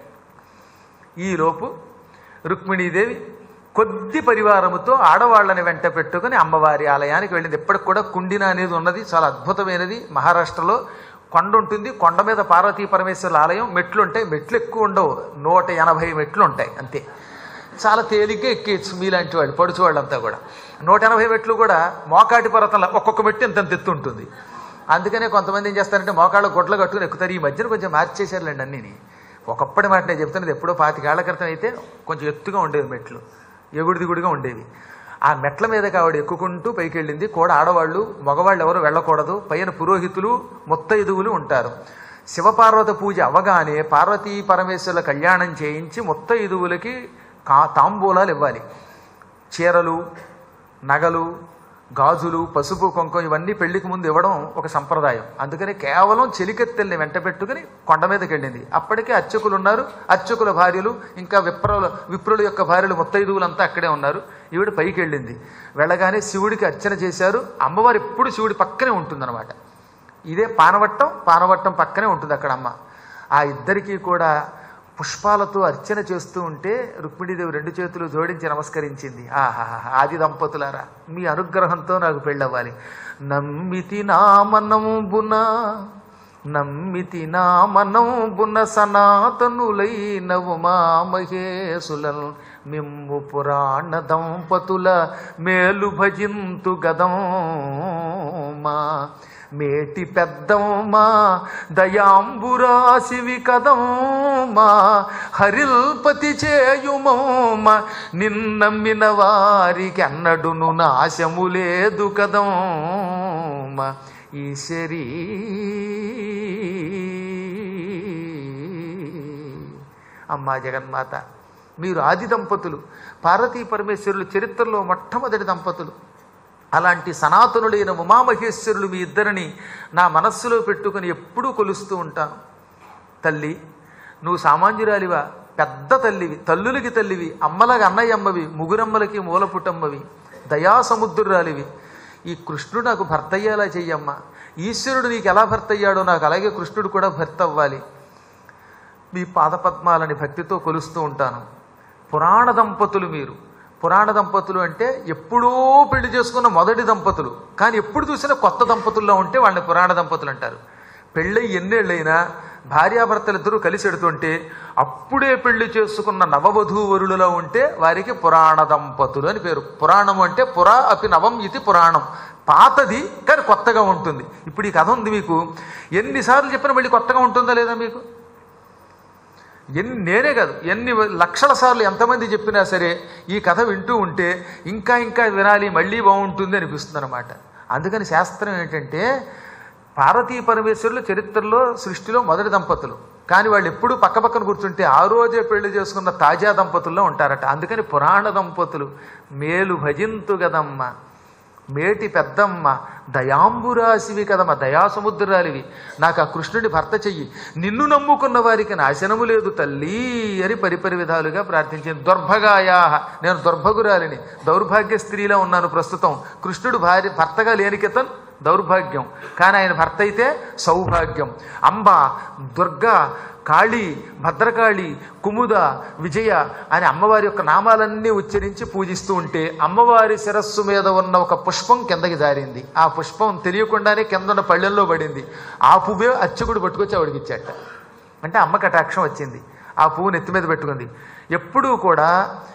Speaker 1: ఈలోపు రుక్మిణీదేవి కొద్ది పరివారముతో ఆడవాళ్ళని వెంట పెట్టుకుని అమ్మవారి ఆలయానికి వెళ్ళింది ఎప్పటికి కూడా కుండిన అనేది ఉన్నది చాలా అద్భుతమైనది మహారాష్ట్రలో కొండ ఉంటుంది కొండ మీద పార్వతీ పరమేశ్వరుల ఆలయం మెట్లు ఉంటాయి మెట్లు ఎక్కువ ఉండవు నూట ఎనభై మెట్లు ఉంటాయి అంతే చాలా తేలిగ్గా ఎక్కేయచ్చు మీలాంటి వాళ్ళు పడుచు వాళ్ళంతా కూడా నూట ఎనభై మెట్లు కూడా మోకాటి పర్వతంలో ఒక్కొక్క మెట్టు ఇంత ఎత్తు ఉంటుంది అందుకనే కొంతమంది ఏం చేస్తారంటే మోకాళ్ళు గుడ్లు కట్టుకుని ఎక్కుతారు ఈ మధ్యన కొంచెం మార్చేశారులేండి అన్నీని ఒకప్పటి మాట నేను చెప్తున్నది ఎప్పుడో పాతికేళ్ల క్రితం అయితే కొంచెం ఎత్తుగా ఉండేవి మెట్లు ఎగుడు దిగుడుగా ఉండేవి ఆ మెట్ల మీదకి ఆవిడ ఎక్కుకుంటూ పైకి వెళ్ళింది కూడా ఆడవాళ్ళు మగవాళ్ళు ఎవరు వెళ్ళకూడదు పైన పురోహితులు ముత్తైదువులు ఉంటారు శివపార్వత పూజ అవగానే పార్వతీ పరమేశ్వరుల కళ్యాణం చేయించి ముత్తైదువులకి కా తాంబూలాలు ఇవ్వాలి చీరలు నగలు గాజులు పసుపు కుంకుమ ఇవన్నీ పెళ్లికి ముందు ఇవ్వడం ఒక సంప్రదాయం అందుకని కేవలం చెలికెత్తెల్ని వెంట పెట్టుకుని కొండ మీదకి వెళ్ళింది అప్పటికే అర్చకులు ఉన్నారు అర్చకుల భార్యలు ఇంకా విప్రుల విప్రుల యొక్క భార్యలు ముత్తైదువులంతా అక్కడే ఉన్నారు ఈవిడ పైకి వెళ్ళింది వెళ్ళగానే శివుడికి అర్చన చేశారు అమ్మవారు ఎప్పుడు శివుడి పక్కనే ఉంటుందన్నమాట ఇదే పానవట్టం పానవట్టం పక్కనే ఉంటుంది అక్కడ అమ్మ ఆ ఇద్దరికీ కూడా పుష్పాలతో అర్చన చేస్తూ ఉంటే రుక్మిణీదేవి రెండు చేతులు జోడించి నమస్కరించింది ఆహా ఆది దంపతులారా మీ అనుగ్రహంతో నాకు పెళ్ళవ్వాలి నమ్మితి నామనంబున నమ్మితి నామనంబున సనాతనులైన ఉమా మహేశులన్ మిమ్ము పురాణ దంపతుల మేలు భజింతు గదమా మేటి పెద్దమ్మా దయాంబురాశివి కదమ్మా హరిల్పతి చేయుమమ్మ నిన్నమ్మిన వారికి అన్నడును నాశము లేదు కదమ్మ ఈశ్వరీ అమ్మా జగన్మాత మీరు ఆది దంపతులు పార్వతీ పరమేశ్వరులు చరిత్రలో మొట్టమొదటి దంపతులు అలాంటి సనాతనులైన ఉమామహేశ్వరులు మీ ఇద్దరిని నా మనస్సులో పెట్టుకుని ఎప్పుడూ కొలుస్తూ ఉంటాను తల్లి నువ్వు సామాన్యురాలివా పెద్ద తల్లివి తల్లులకి తల్లివి అమ్మలకి అన్నయ్యమ్మవి ముగురమ్మలకి మూలపుటమ్మవి దయాసముద్రురాలివి ఈ కృష్ణుడు నాకు భర్త అయ్యేలా చెయ్యమ్మా ఈశ్వరుడు నీకు ఎలా భర్త అయ్యాడో నాకు అలాగే కృష్ణుడు కూడా భర్త అవ్వాలి మీ పాదపద్మాలని భక్తితో కొలుస్తూ ఉంటాను పురాణ దంపతులు మీరు పురాణ దంపతులు అంటే ఎప్పుడో పెళ్లి చేసుకున్న మొదటి దంపతులు కానీ ఎప్పుడు చూసినా కొత్త దంపతుల్లో ఉంటే వాళ్ళని పురాణ దంపతులు అంటారు పెళ్ళై ఎన్నేళ్ళైనా భార్యాభర్తలు ఇద్దరూ కలిసి ఎడుతుంటే అప్పుడే పెళ్లి చేసుకున్న నవవధూవరులలో ఉంటే వారికి పురాణ దంపతులు అని పేరు పురాణం అంటే పురా అపి నవం ఇది పురాణం పాతది కానీ కొత్తగా ఉంటుంది ఇప్పుడు ఈ కథ ఉంది మీకు ఎన్నిసార్లు చెప్పినా మళ్ళీ కొత్తగా ఉంటుందా లేదా మీకు ఎన్ని నేనే కాదు ఎన్ని లక్షల సార్లు ఎంతమంది చెప్పినా సరే ఈ కథ వింటూ ఉంటే ఇంకా ఇంకా వినాలి మళ్ళీ బాగుంటుంది అనిపిస్తుంది అనమాట అందుకని శాస్త్రం ఏంటంటే పార్వతీ పరమేశ్వరులు చరిత్రలో సృష్టిలో మొదటి దంపతులు కానీ వాళ్ళు ఎప్పుడూ పక్క పక్కన కూర్చుంటే ఆ రోజే పెళ్లి చేసుకున్న తాజా దంపతుల్లో ఉంటారట అందుకని పురాణ దంపతులు మేలు భజింతు గదమ్మ మేటి పెద్దమ్మ దయాంబురాశివి కదమ్మ దయాసముద్రాలివి నాకు ఆ కృష్ణుడి భర్త చెయ్యి నిన్ను నమ్ముకున్న వారికి నాశనము లేదు తల్లి అని పరిపరి విధాలుగా ప్రార్థించింది దుర్భగాయా నేను దుర్భగురాలిని దౌర్భాగ్య స్త్రీలో ఉన్నాను ప్రస్తుతం కృష్ణుడు భార్య భర్తగా లేని కితం దౌర్భాగ్యం కానీ ఆయన భర్త అయితే సౌభాగ్యం అంబ దుర్గా కాళీ భద్రకాళి కుముద విజయ అని అమ్మవారి యొక్క నామాలన్నీ ఉచ్చరించి పూజిస్తూ ఉంటే అమ్మవారి శిరస్సు మీద ఉన్న ఒక పుష్పం కిందకి జారింది ఆ పుష్పం తెలియకుండానే కింద ఉన్న పళ్ళెల్లో పడింది ఆ పువ్వే అర్చకుడు పట్టుకొచ్చి ఆవిడకి ఇచ్చాట అంటే అమ్మ కటాక్షం వచ్చింది ఆ పువ్వు నెత్తి మీద పెట్టుకుంది ఎప్పుడూ కూడా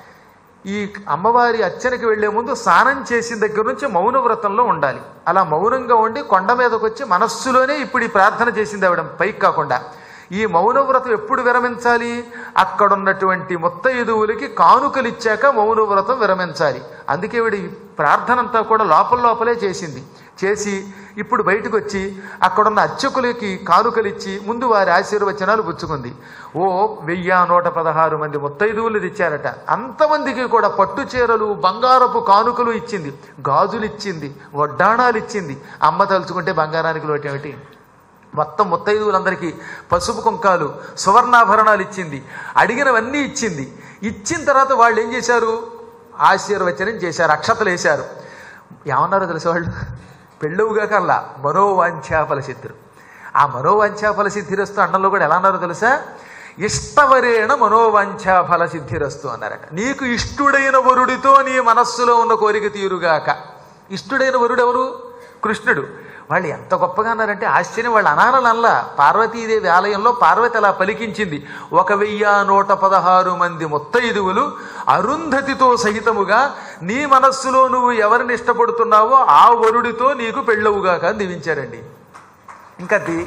Speaker 1: ఈ అమ్మవారి అర్చనకి వెళ్లే ముందు స్నానం చేసిన దగ్గర నుంచి మౌన వ్రతంలో ఉండాలి అలా మౌనంగా ఉండి కొండ మీదకి వచ్చి మనస్సులోనే ఇప్పుడు ఈ ప్రార్థన చేసింది ఆవిడ పైకి కాకుండా ఈ మౌన వ్రతం ఎప్పుడు విరమించాలి అక్కడున్నటువంటి ముత్తైదువులకి కానుకలు ఇచ్చాక మౌన వ్రతం విరమించాలి అందుకే వీడి ప్రార్థన అంతా కూడా లోపల లోపలే చేసింది చేసి ఇప్పుడు బయటకు వచ్చి అక్కడున్న అర్చకులకి కానుకలు ఇచ్చి ముందు వారి ఆశీర్వచనాలు పుచ్చుకుంది ఓ వెయ్యి నూట పదహారు మంది ముత్తైదువులు తెచ్చారట అంతమందికి కూడా పట్టు చీరలు బంగారపు కానుకలు ఇచ్చింది గాజులు ఇచ్చింది వడ్డాణాలు ఇచ్చింది అమ్మ తలుచుకుంటే బంగారానికి లోటు ఏమిటి మొత్తం ముత్తైదువులందరికీ పసుపు కుంకాలు సువర్ణాభరణాలు ఇచ్చింది అడిగినవన్నీ ఇచ్చింది ఇచ్చిన తర్వాత వాళ్ళు ఏం చేశారు ఆశీర్వచనం చేశారు అక్షతలు వేశారు ఏమన్నారో తెలుసు వాళ్ళు పెళ్ళవుగా కల్లా మనోవాంఛాఫల సిద్ధురు ఆ మనోవాంఛాఫల సిద్ధిరస్తు అన్నంలో కూడా ఎలా అన్నారో తెలుసా ఇష్టవరేణ మనోవాంఛాఫల సిద్ధిరస్తు అన్నారట నీకు ఇష్టుడైన వరుడితో నీ మనస్సులో ఉన్న కోరిక తీరుగాక ఇష్టుడైన వరుడు ఎవరు కృష్ణుడు వాళ్ళు ఎంత గొప్పగా అన్నారంటే ఆశ్చర్యం వాళ్ళు అనాలనల్లా పార్వతీదేవి ఆలయంలో పార్వతి అలా పలికించింది ఒక వెయ్యి నూట పదహారు మంది ముత్తైదువులు అరుంధతితో సహితముగా నీ మనస్సులో నువ్వు ఎవరిని ఇష్టపడుతున్నావో ఆ వరుడితో నీకు పెళ్ళవుగాక అని దీవించారండి ఇంకా ది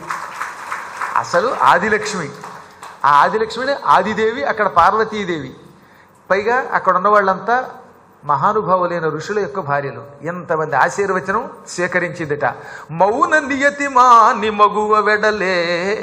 Speaker 1: అసలు ఆదిలక్ష్మి ఆ ఆదిలక్ష్మిని ఆదిదేవి అక్కడ పార్వతీదేవి పైగా అక్కడ ఉన్న వాళ్ళంతా మహానుభావులైన ఋషుల యొక్క భార్యలు ఎంతమంది ఆశీర్వచనం స్వీకరించిందిట మౌన నియతి మాని మగువ వెడలే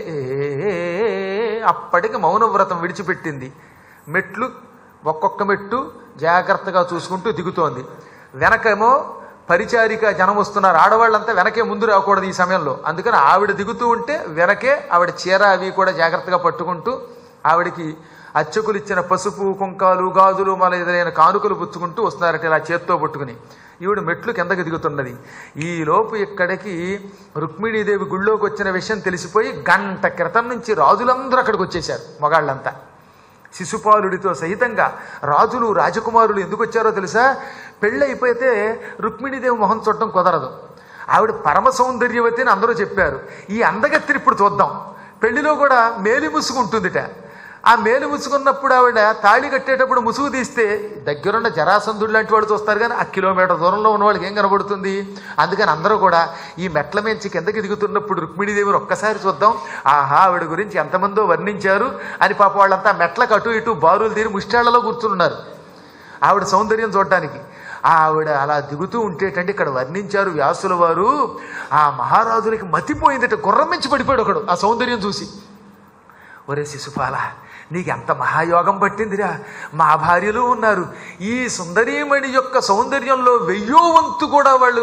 Speaker 1: అప్పటికి మౌన వ్రతం విడిచిపెట్టింది మెట్లు ఒక్కొక్క మెట్టు జాగ్రత్తగా చూసుకుంటూ దిగుతోంది వెనకేమో పరిచారిక జనం వస్తున్నారు ఆడవాళ్ళంతా వెనకే ముందు రాకూడదు ఈ సమయంలో అందుకని ఆవిడ దిగుతూ ఉంటే వెనకే ఆవిడ చీర అవి కూడా జాగ్రత్తగా పట్టుకుంటూ ఆవిడికి అర్చకులు ఇచ్చిన పసుపు కుంకాలు గాజులు మన ఎదురైన కానుకలు పుచ్చుకుంటూ వస్తున్నారట ఇలా చేత్తో పట్టుకుని ఈవిడ మెట్లు కిందకి దిగుతున్నది ఈ లోపు ఇక్కడికి రుక్మిణీదేవి గుళ్ళోకి వచ్చిన విషయం తెలిసిపోయి గంట క్రితం నుంచి రాజులందరూ అక్కడికి వచ్చేశారు మగాళ్ళంతా శిశుపాలుడితో సహితంగా రాజులు రాజకుమారులు ఎందుకు వచ్చారో తెలుసా పెళ్ళి అయిపోతే రుక్మిణీదేవి మొహం చూడటం కుదరదు ఆవిడ పరమ సౌందర్యవతి అని అందరూ చెప్పారు ఈ అందగత్తిని ఇప్పుడు చూద్దాం పెళ్లిలో కూడా మేలి ముసుగుంటుందిట ఆ మేలు ముసుకున్నప్పుడు ఆవిడ తాళి కట్టేటప్పుడు ముసుగు తీస్తే దగ్గరున్న జరాసంధుడు లాంటి వాడు చూస్తారు కానీ ఆ కిలోమీటర్ దూరంలో ఉన్న వాళ్ళకి ఏం కనబడుతుంది అందుకని అందరూ కూడా ఈ మెట్ల మించి కిందకి దిగుతున్నప్పుడు రుక్మిణీదేవిని ఒక్కసారి చూద్దాం ఆహా ఆవిడ గురించి ఎంతమందో వర్ణించారు అని పాప వాళ్ళంతా మెట్లకు అటు ఇటు బారులు తీరి ముష్టాళ్లలో కూర్చున్నారు ఆవిడ సౌందర్యం చూడటానికి ఆవిడ అలా దిగుతూ ఉంటేటంటే ఇక్కడ వర్ణించారు వ్యాసుల వారు ఆ మహారాజులకి మతిపోయిందట గుర్రం మించి పడిపోయాడు ఒకడు ఆ సౌందర్యం చూసి ఒరే శిశుపాల నీకు ఎంత మహాయోగం పట్టిందిరా మా భార్యలు ఉన్నారు ఈ సుందరీమణి యొక్క సౌందర్యంలో వెయ్యో వంతు కూడా వాళ్ళు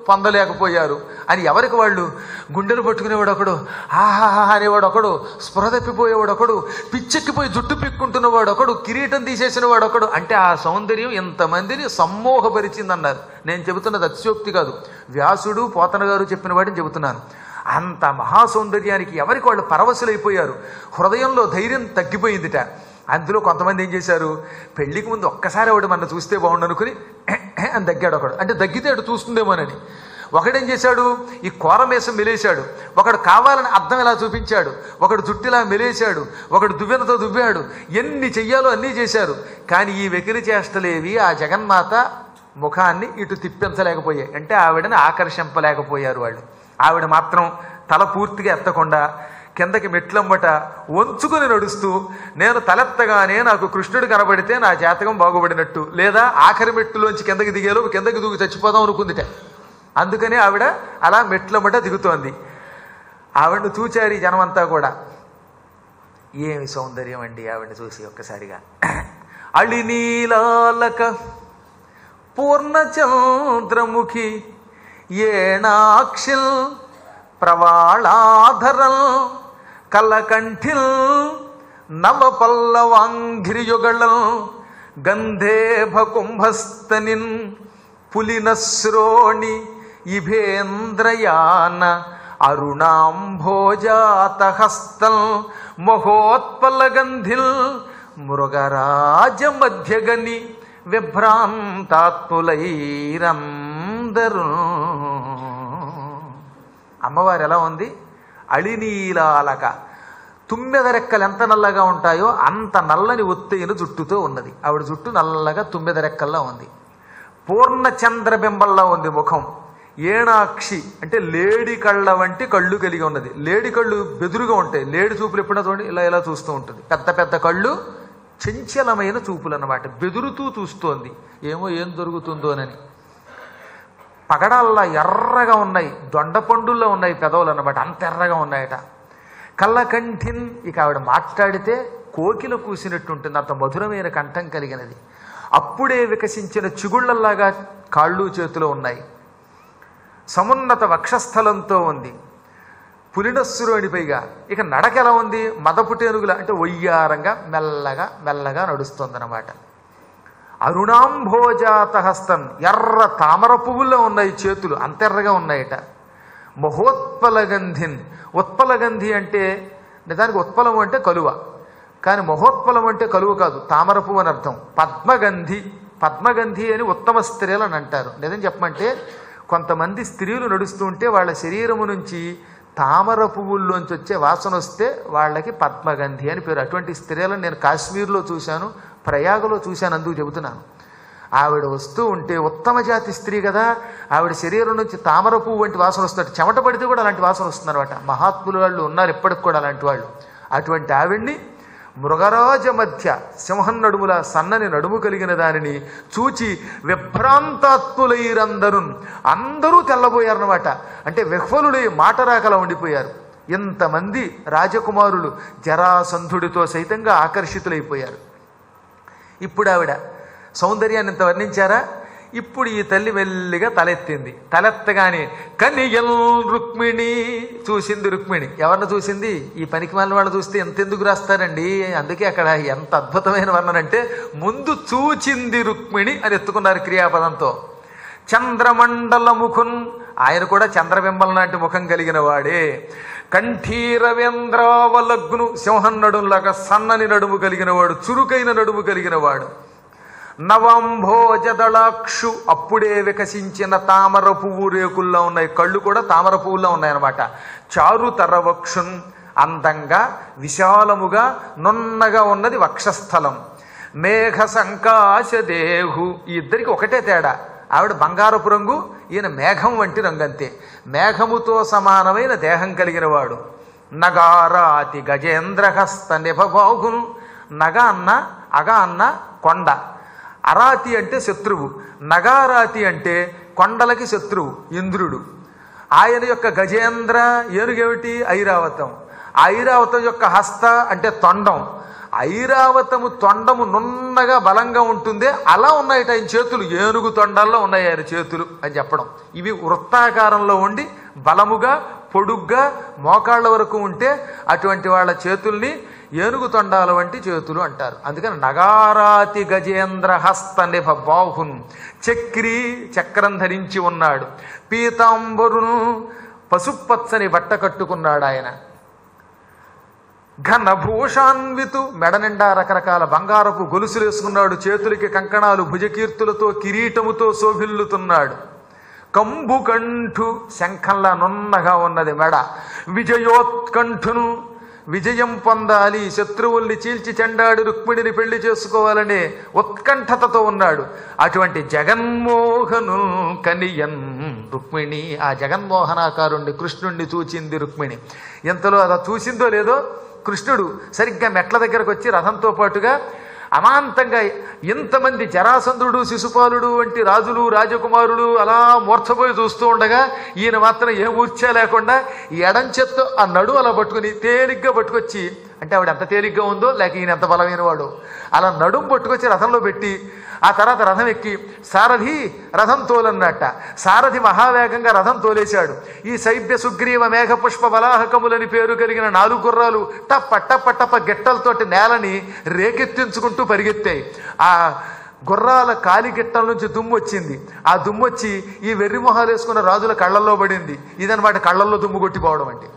Speaker 1: పొందలేకపోయారు అని ఎవరికి వాళ్ళు గుండెలు పట్టుకునేవాడు ఒకడు ఆహాహా అనేవాడు ఒకడు స్పృహ తప్పిపోయేవాడు ఒకడు పిచ్చెక్కిపోయి జుట్టు పిక్కుంటున్నవాడు ఒకడు కిరీటం తీసేసిన వాడు ఒకడు అంటే ఆ సౌందర్యం ఇంతమందిని సమ్మోహపరిచిందన్నారు నేను చెబుతున్నది అతిశోక్తి కాదు వ్యాసుడు పోతన గారు చెప్పిన వాటిని చెబుతున్నాను అంత మహాసౌందర్యానికి ఎవరికి వాళ్ళు పరవశులైపోయారు హృదయంలో ధైర్యం తగ్గిపోయిందిట అందులో కొంతమంది ఏం చేశారు పెళ్లికి ముందు ఒక్కసారి ఒకటి మన చూస్తే బాగుండు అనుకుని అని దగ్గాడు ఒకడు అంటే దగ్గితే అటు చూస్తుందేమోనని ఒకడేం చేశాడు ఈ కోరమేసం మెలేశాడు ఒకడు కావాలని అర్థం ఇలా చూపించాడు ఒకడు జుట్టిలా మెలేశాడు ఒకడు దువ్వెనతో దువ్వాడు ఎన్ని చెయ్యాలో అన్నీ చేశారు కానీ ఈ వెకిలి చేష్టలేవి ఆ జగన్మాత ముఖాన్ని ఇటు తిప్పించలేకపోయాయి అంటే ఆవిడని ఆకర్షింపలేకపోయారు వాళ్ళు ఆవిడ మాత్రం తల పూర్తిగా ఎత్తకుండా కిందకి మెట్లమ్మట వంచుకుని నడుస్తూ నేను తలెత్తగానే నాకు కృష్ణుడు కనబడితే నా జాతకం బాగుపడినట్టు లేదా ఆఖరి మెట్టులోంచి కిందకి దిగేలో కిందకి దూకి చచ్చిపోదాం అనుకుందిట అందుకని ఆవిడ అలా మెట్లమ్మట దిగుతోంది ఆవిడను చూచారు ఈ జనమంతా కూడా ఏమి సౌందర్యం అండి ఆవిడని చూసి ఒక్కసారిగా అళినీలాలక పూర్ణచంద్రముఖి ఏణాక్షిల్ ప్రవాళాధరల్ కలకంఠిల్ నవపల్లవాంఘ్రియుగళల్ గంధేభ కుంభస్తనిన్ పులినశ్రోణి ఇభేంద్రయాన అరుణాంభోజాతహస్తం మహోత్పలగంధిల్ మృగరాజ మధ్యగని విభ్రాంతాత్ములైరందరూ అమ్మవారు ఎలా ఉంది అళినీలాలక తుమ్మెద రెక్కలు ఎంత నల్లగా ఉంటాయో అంత నల్లని ఒత్తైన జుట్టుతో ఉన్నది ఆవిడ జుట్టు నల్లగా తుమ్మెద రెక్కల్లా ఉంది పూర్ణ చంద్రబింబంలా ఉంది ముఖం ఏణాక్షి అంటే లేడి కళ్ళ వంటి కళ్ళు కలిగి ఉన్నది లేడి కళ్ళు బెదురుగా ఉంటాయి లేడి చూపులు ఎప్పుడైనా చూడండి ఇలా ఇలా చూస్తూ ఉంటుంది పెద్ద పెద్ద కళ్ళు చంచలమైన చూపులు అన్నమాట బెదురుతూ చూస్తోంది ఏమో ఏం దొరుకుతుందోనని పగడాల్లా ఎర్రగా ఉన్నాయి దొండపండుల్లో ఉన్నాయి పెదవులు అన్నమాట అంత ఎర్రగా ఉన్నాయట కళ్ళకంఠిన్ ఇక ఆవిడ మాట్లాడితే కోకిల కూసినట్టు ఉంటుంది అంత మధురమైన కంఠం కలిగినది అప్పుడే వికసించిన చిగుళ్లలాగా కాళ్ళు చేతులు ఉన్నాయి సమున్నత వక్షస్థలంతో ఉంది పులినస్సురోని పైగా ఇక నడక ఎలా ఉంది మదపుటేనుగుల అంటే ఒయ్యారంగా మెల్లగా మెల్లగా నడుస్తుందన్నమాట అరుణాంభోజాత హస్తం ఎర్ర తామర పువ్వుల్లో ఉన్నాయి చేతులు అంతెర్రగా ఉన్నాయట మహోత్పలగంధిన్ ఉత్పలగంధి అంటే నిజానికి ఉత్పలం అంటే కలువ కానీ మహోత్పలం అంటే కలువ కాదు తామర పువ్వు అని అర్థం పద్మగంధి పద్మగంధి అని ఉత్తమ స్త్రీలు అని అంటారు నిజం చెప్పమంటే కొంతమంది స్త్రీలు నడుస్తూ ఉంటే వాళ్ళ శరీరము నుంచి తామర పువ్వుల్లోంచి వచ్చే వాసన వస్తే వాళ్ళకి పద్మగంధి అని పేరు అటువంటి స్త్రీలను నేను కాశ్మీర్లో చూశాను ప్రయాగలో చూశాను అందుకు చెబుతున్నాను ఆవిడ వస్తూ ఉంటే ఉత్తమ జాతి స్త్రీ కదా ఆవిడ శరీరం నుంచి తామర పువ్వు వంటి వాసన వస్తుంది చెమట పడితే కూడా అలాంటి వాసన వస్తుంది అనమాట మహాత్ములు వాళ్ళు ఉన్నారు ఎప్పటికి కూడా అలాంటి వాళ్ళు అటువంటి ఆవిడ్ని మృగరాజ మధ్య సింహం నడుముల సన్నని నడుము కలిగిన దానిని చూచి విభ్రాంతాత్ములైరందరూ అందరూ తెల్లబోయారన్నమాట అంటే విహ్వలుడై మాట రాకలా ఉండిపోయారు ఇంతమంది రాజకుమారులు జరాసంధుడితో సైతంగా ఆకర్షితులైపోయారు ఇప్పుడు ఆవిడ సౌందర్యాన్ని ఇంత వర్ణించారా ఇప్పుడు ఈ తల్లి మెల్లిగా తలెత్తింది తలెత్తగానే కనియల్ రుక్మిణి చూసింది రుక్మిణి ఎవరిని చూసింది ఈ పనికి మాలిన వాళ్ళు చూస్తే ఎంత ఎందుకు రాస్తారండి అందుకే అక్కడ ఎంత అద్భుతమైన వర్ణన అంటే ముందు చూచింది రుక్మిణి అని ఎత్తుకున్నారు క్రియాపదంతో చంద్రమండల ముఖున్ ఆయన కూడా చంద్రబింబం లాంటి ముఖం కలిగిన వాడే కంఠీరవేంద్రావలగ్ను సింహం నడుములాగా సన్నని నడుము కలిగిన వాడు చురుకైన నడుము కలిగిన వాడు నవంభోజదళాక్షు అప్పుడే వికసించిన తామర పువ్వు రేకుల్లో ఉన్నాయి కళ్ళు కూడా తామర పువ్వుల్లో ఉన్నాయన్నమాట చారు తరవక్షున్ అందంగా విశాలముగా నున్నగా ఉన్నది వక్షస్థలం మేఘ సంకాశ దేహు ఈ ఇద్దరికి ఒకటే తేడా ఆవిడ బంగారపు రంగు ఈయన మేఘం వంటి రంగు అంతే మేఘముతో సమానమైన దేహం కలిగిన వాడు నగారాతి గజేంద్రహస్త నిభబాహున్ నగ అన్న అగ అన్న కొండ అరాతి అంటే శత్రువు నగారాతి అంటే కొండలకి శత్రువు ఇంద్రుడు ఆయన యొక్క గజేంద్ర ఏనుగేమిటి ఐరావతం ఆ ఐరావతం యొక్క హస్త అంటే తొండం ఐరావతము తొండము నున్నగా బలంగా ఉంటుందే అలా ఉన్నాయట ఆయన చేతులు ఏనుగు తొండాల్లో ఉన్నాయి ఆయన చేతులు అని చెప్పడం ఇవి వృత్తాకారంలో ఉండి బలముగా పొడుగ్గా మోకాళ్ళ వరకు ఉంటే అటువంటి వాళ్ళ చేతుల్ని ఏనుగు తొండాల వంటి చేతులు అంటారు అందుకని నగారాతి గజేంద్ర హస్త నిభ బాహున్ చక్రి చక్రం ధరించి ఉన్నాడు పీతాంబరును పసుపచ్చని బట్ట కట్టుకున్నాడు ఆయన ఘనభూషాన్వితు మెడ నిండా రకరకాల బంగారపు గొలుసులు వేసుకున్నాడు చేతులకి కంకణాలు భుజకీర్తులతో కిరీటముతో శోభిల్లుతున్నాడు కంబుకంఠు శంఖంలా నున్నగా ఉన్నది మెడ విజయోత్కంఠును విజయం పొందాలి శత్రువుల్ని చీల్చి చెండాడి రుక్మిణిని పెళ్లి చేసుకోవాలనే ఉత్కంఠతతో ఉన్నాడు అటువంటి జగన్మోహను కనియన్ రుక్మిణి ఆ జగన్మోహనాకారుణ్ణి కృష్ణుణ్ణి చూచింది రుక్మిణి ఎంతలో అలా చూసిందో లేదో కృష్ణుడు సరిగ్గా మెట్ల దగ్గరకు వచ్చి రథంతో పాటుగా అమాంతంగా ఇంతమంది జరాసంధుడు శిశుపాలుడు వంటి రాజులు రాజకుమారులు అలా మూర్ఛపోయి చూస్తూ ఉండగా ఈయన మాత్రం ఏ మూర్ఛ లేకుండా ఈ ఎడం చేత్తో ఆ నడు అలా పట్టుకుని తేలిగ్గా పట్టుకొచ్చి అంటే ఆవిడ ఎంత తేలిగ్గా ఉందో లేక ఈయన ఎంత బలమైన వాడు అలా నడుం పట్టుకొచ్చి రథంలో పెట్టి ఆ తర్వాత రథం ఎక్కి సారథి రథం తోలన్నట్ట సారథి మహావేగంగా రథం తోలేశాడు ఈ సైభ్య సుగ్రీవ మేఘ పుష్ప బలాహకములని పేరు కలిగిన నాలుగు గుర్రాలు టప్ప టప్ప టప్ప గిట్టలతోటి నేలని రేకెత్తించుకుంటూ పరిగెత్తాయి ఆ గుర్రాల కాలి గిట్టల నుంచి దుమ్ము వచ్చింది ఆ దుమ్ము వచ్చి ఈ వెర్రి మొహాలు వేసుకున్న రాజుల కళ్ళల్లో పడింది ఇదనమాట కళ్ళల్లో దుమ్ము కొట్టిపోవడం అంటే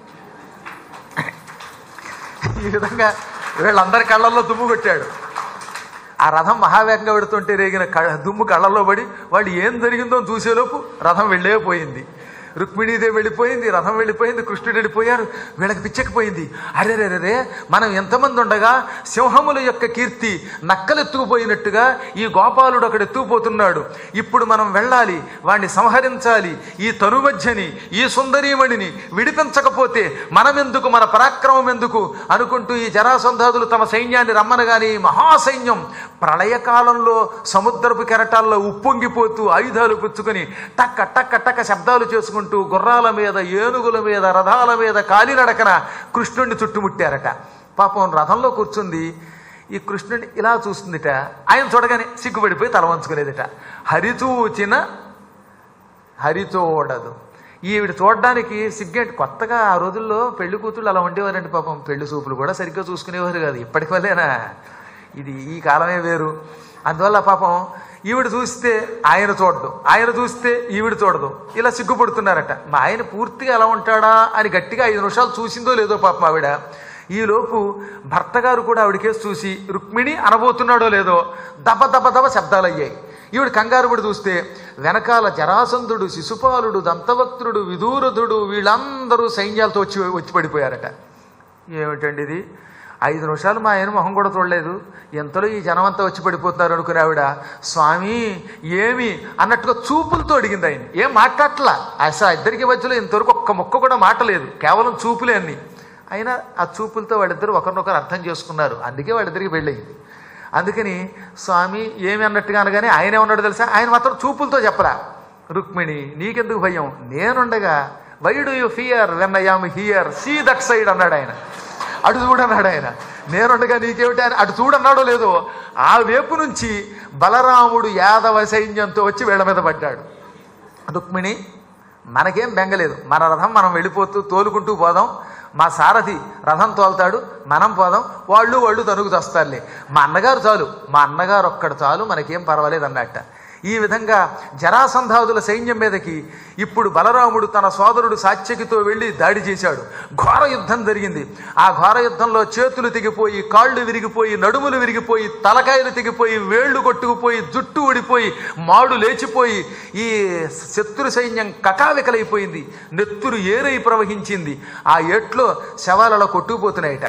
Speaker 1: ఈ విధంగా వీళ్ళందరి కళ్ళల్లో దుమ్ము కొట్టాడు ఆ రథం మహావేగంగా పెడుతుంటే రేగిన క- దుమ్ము కళ్ళల్లో పడి వాళ్ళు ఏం జరిగిందో అని చూసేలోపు రథం వెళ్ళే పోయింది రుక్మిణీదేవి వెళ్ళిపోయింది రథం వెళ్ళిపోయింది కృష్ణుడు వెళ్ళిపోయారు వీళ్ళకి పిచ్చకపోయింది అరే రే రే మనం ఎంతమంది ఉండగా సింహముల యొక్క కీర్తి నక్కలెత్తుకుపోయినట్టుగా ఈ గోపాలుడు అక్కడ ఎత్తుకుపోతున్నాడు ఇప్పుడు మనం వెళ్ళాలి వాణ్ణి సంహరించాలి ఈ తనుమధ్యని ఈ సుందరీమణిని విడిపించకపోతే మనమెందుకు మన పరాక్రమం ఎందుకు అనుకుంటూ ఈ జరాసంధాదులు తమ సైన్యాన్ని రమ్మనగాని మహాసైన్యం ప్రళయకాలంలో సముద్రపు కెరటాల్లో ఉప్పొంగిపోతూ ఆయుధాలు పుచ్చుకొని టక్క టక్క టక్క శబ్దాలు చేసుకుంటూ గుర్రాల మీద ఏనుగుల మీద రథాల మీద కాలినడకన కృష్ణుడిని చుట్టుముట్టారట పాపం రథంలో కూర్చుంది ఈ కృష్ణుడిని ఇలా చూస్తుందిట ఆయన చూడగానే సిగ్గుపడిపోయి తల వంచుకునేదిట హరిచూచిన హరి చూడదు ఈవిడ చూడడానికి సిగ్గేట్ కొత్తగా ఆ రోజుల్లో పెళ్లి కూతుళ్ళు అలా ఉండేవారండి పాపం పెళ్లి చూపులు కూడా సరిగ్గా చూసుకునేవారు కాదు ఇప్పటికి వల్లేనా ఇది ఈ కాలమే వేరు అందువల్ల పాపం ఈవిడ చూస్తే ఆయన చూడదు ఆయన చూస్తే ఈవిడ చూడదు ఇలా సిగ్గుపడుతున్నారట మా ఆయన పూర్తిగా ఎలా ఉంటాడా అని గట్టిగా ఐదు నిమిషాలు చూసిందో లేదో పాపం ఆవిడ ఈలోపు భర్త గారు కూడా ఆవిడకేసి చూసి రుక్మిణి అనబోతున్నాడో లేదో దబ దబ దబ శబ్దాలు అయ్యాయి ఈవిడ కంగారు పడి చూస్తే వెనకాల జరాసంధుడు శిశుపాలుడు దంతవక్తుడు విదూరధుడు వీళ్ళందరూ సైన్యాలతో వచ్చి వచ్చి పడిపోయారట ఏమిటండి ఇది ఐదు నిమిషాలు మా ఆయన మొహం కూడా చూడలేదు ఎంతలో ఈ జనమంతా వచ్చి పడిపోతున్నారు అనుకునే ఆవిడ స్వామి ఏమి అన్నట్టుగా చూపులతో అడిగింది ఆయన ఏం మాట్లాడట్లా అసలు ఆ ఇద్దరికి మధ్యలో ఇంతవరకు ఒక్క ముక్క కూడా మాటలేదు కేవలం చూపులే అన్ని అయినా ఆ చూపులతో వాళ్ళిద్దరు ఒకరినొకరు అర్థం చేసుకున్నారు అందుకే వాళ్ళిద్దరికి పెళ్ళయింది అందుకని స్వామి ఏమి అన్నట్టుగా అనగానే ఆయనే ఉన్నాడు తెలుసా ఆయన మాత్రం చూపులతో చెప్పరా రుక్మిణి నీకెందుకు భయం నేనుండగా why do you fear when I am here see that side అన్నాడు ఆయన అటు చూడన్నాడు ఆయన నేనుండగా నీకేమిటి అని అటు చూడన్నాడో లేదో ఆ వైపు నుంచి బలరాముడు యాదవ సైన్యంతో వచ్చి వీళ్ళ మీద పడ్డాడు రుక్మిణి మనకేం బెంగలేదు మన రథం మనం వెళ్ళిపోతూ తోలుకుంటూ పోదాం మా సారథి రథం తోలుతాడు మనం పోదాం వాళ్ళు వాళ్ళు తనుగు తెస్తారులే మా అన్నగారు చాలు మా అన్నగారు ఒక్కడు చాలు మనకేం పర్వాలేదు అన్నట్ట ఈ విధంగా జరాసంధాదుల సైన్యం మీదకి ఇప్పుడు బలరాముడు తన సోదరుడు సాత్యకితో వెళ్ళి దాడి చేశాడు ఘోర యుద్ధం జరిగింది ఆ ఘోర యుద్ధంలో చేతులు తెగిపోయి కాళ్ళు విరిగిపోయి నడుములు విరిగిపోయి తలకాయలు తెగిపోయి వేళ్లు కొట్టుకుపోయి జుట్టు ఊడిపోయి మాడు లేచిపోయి ఈ శత్రు సైన్యం కకావికలైపోయింది నెత్తురు ఏరై ప్రవహించింది ఆ ఏట్లో శవాలలో కొట్టుకుపోతున్నాయట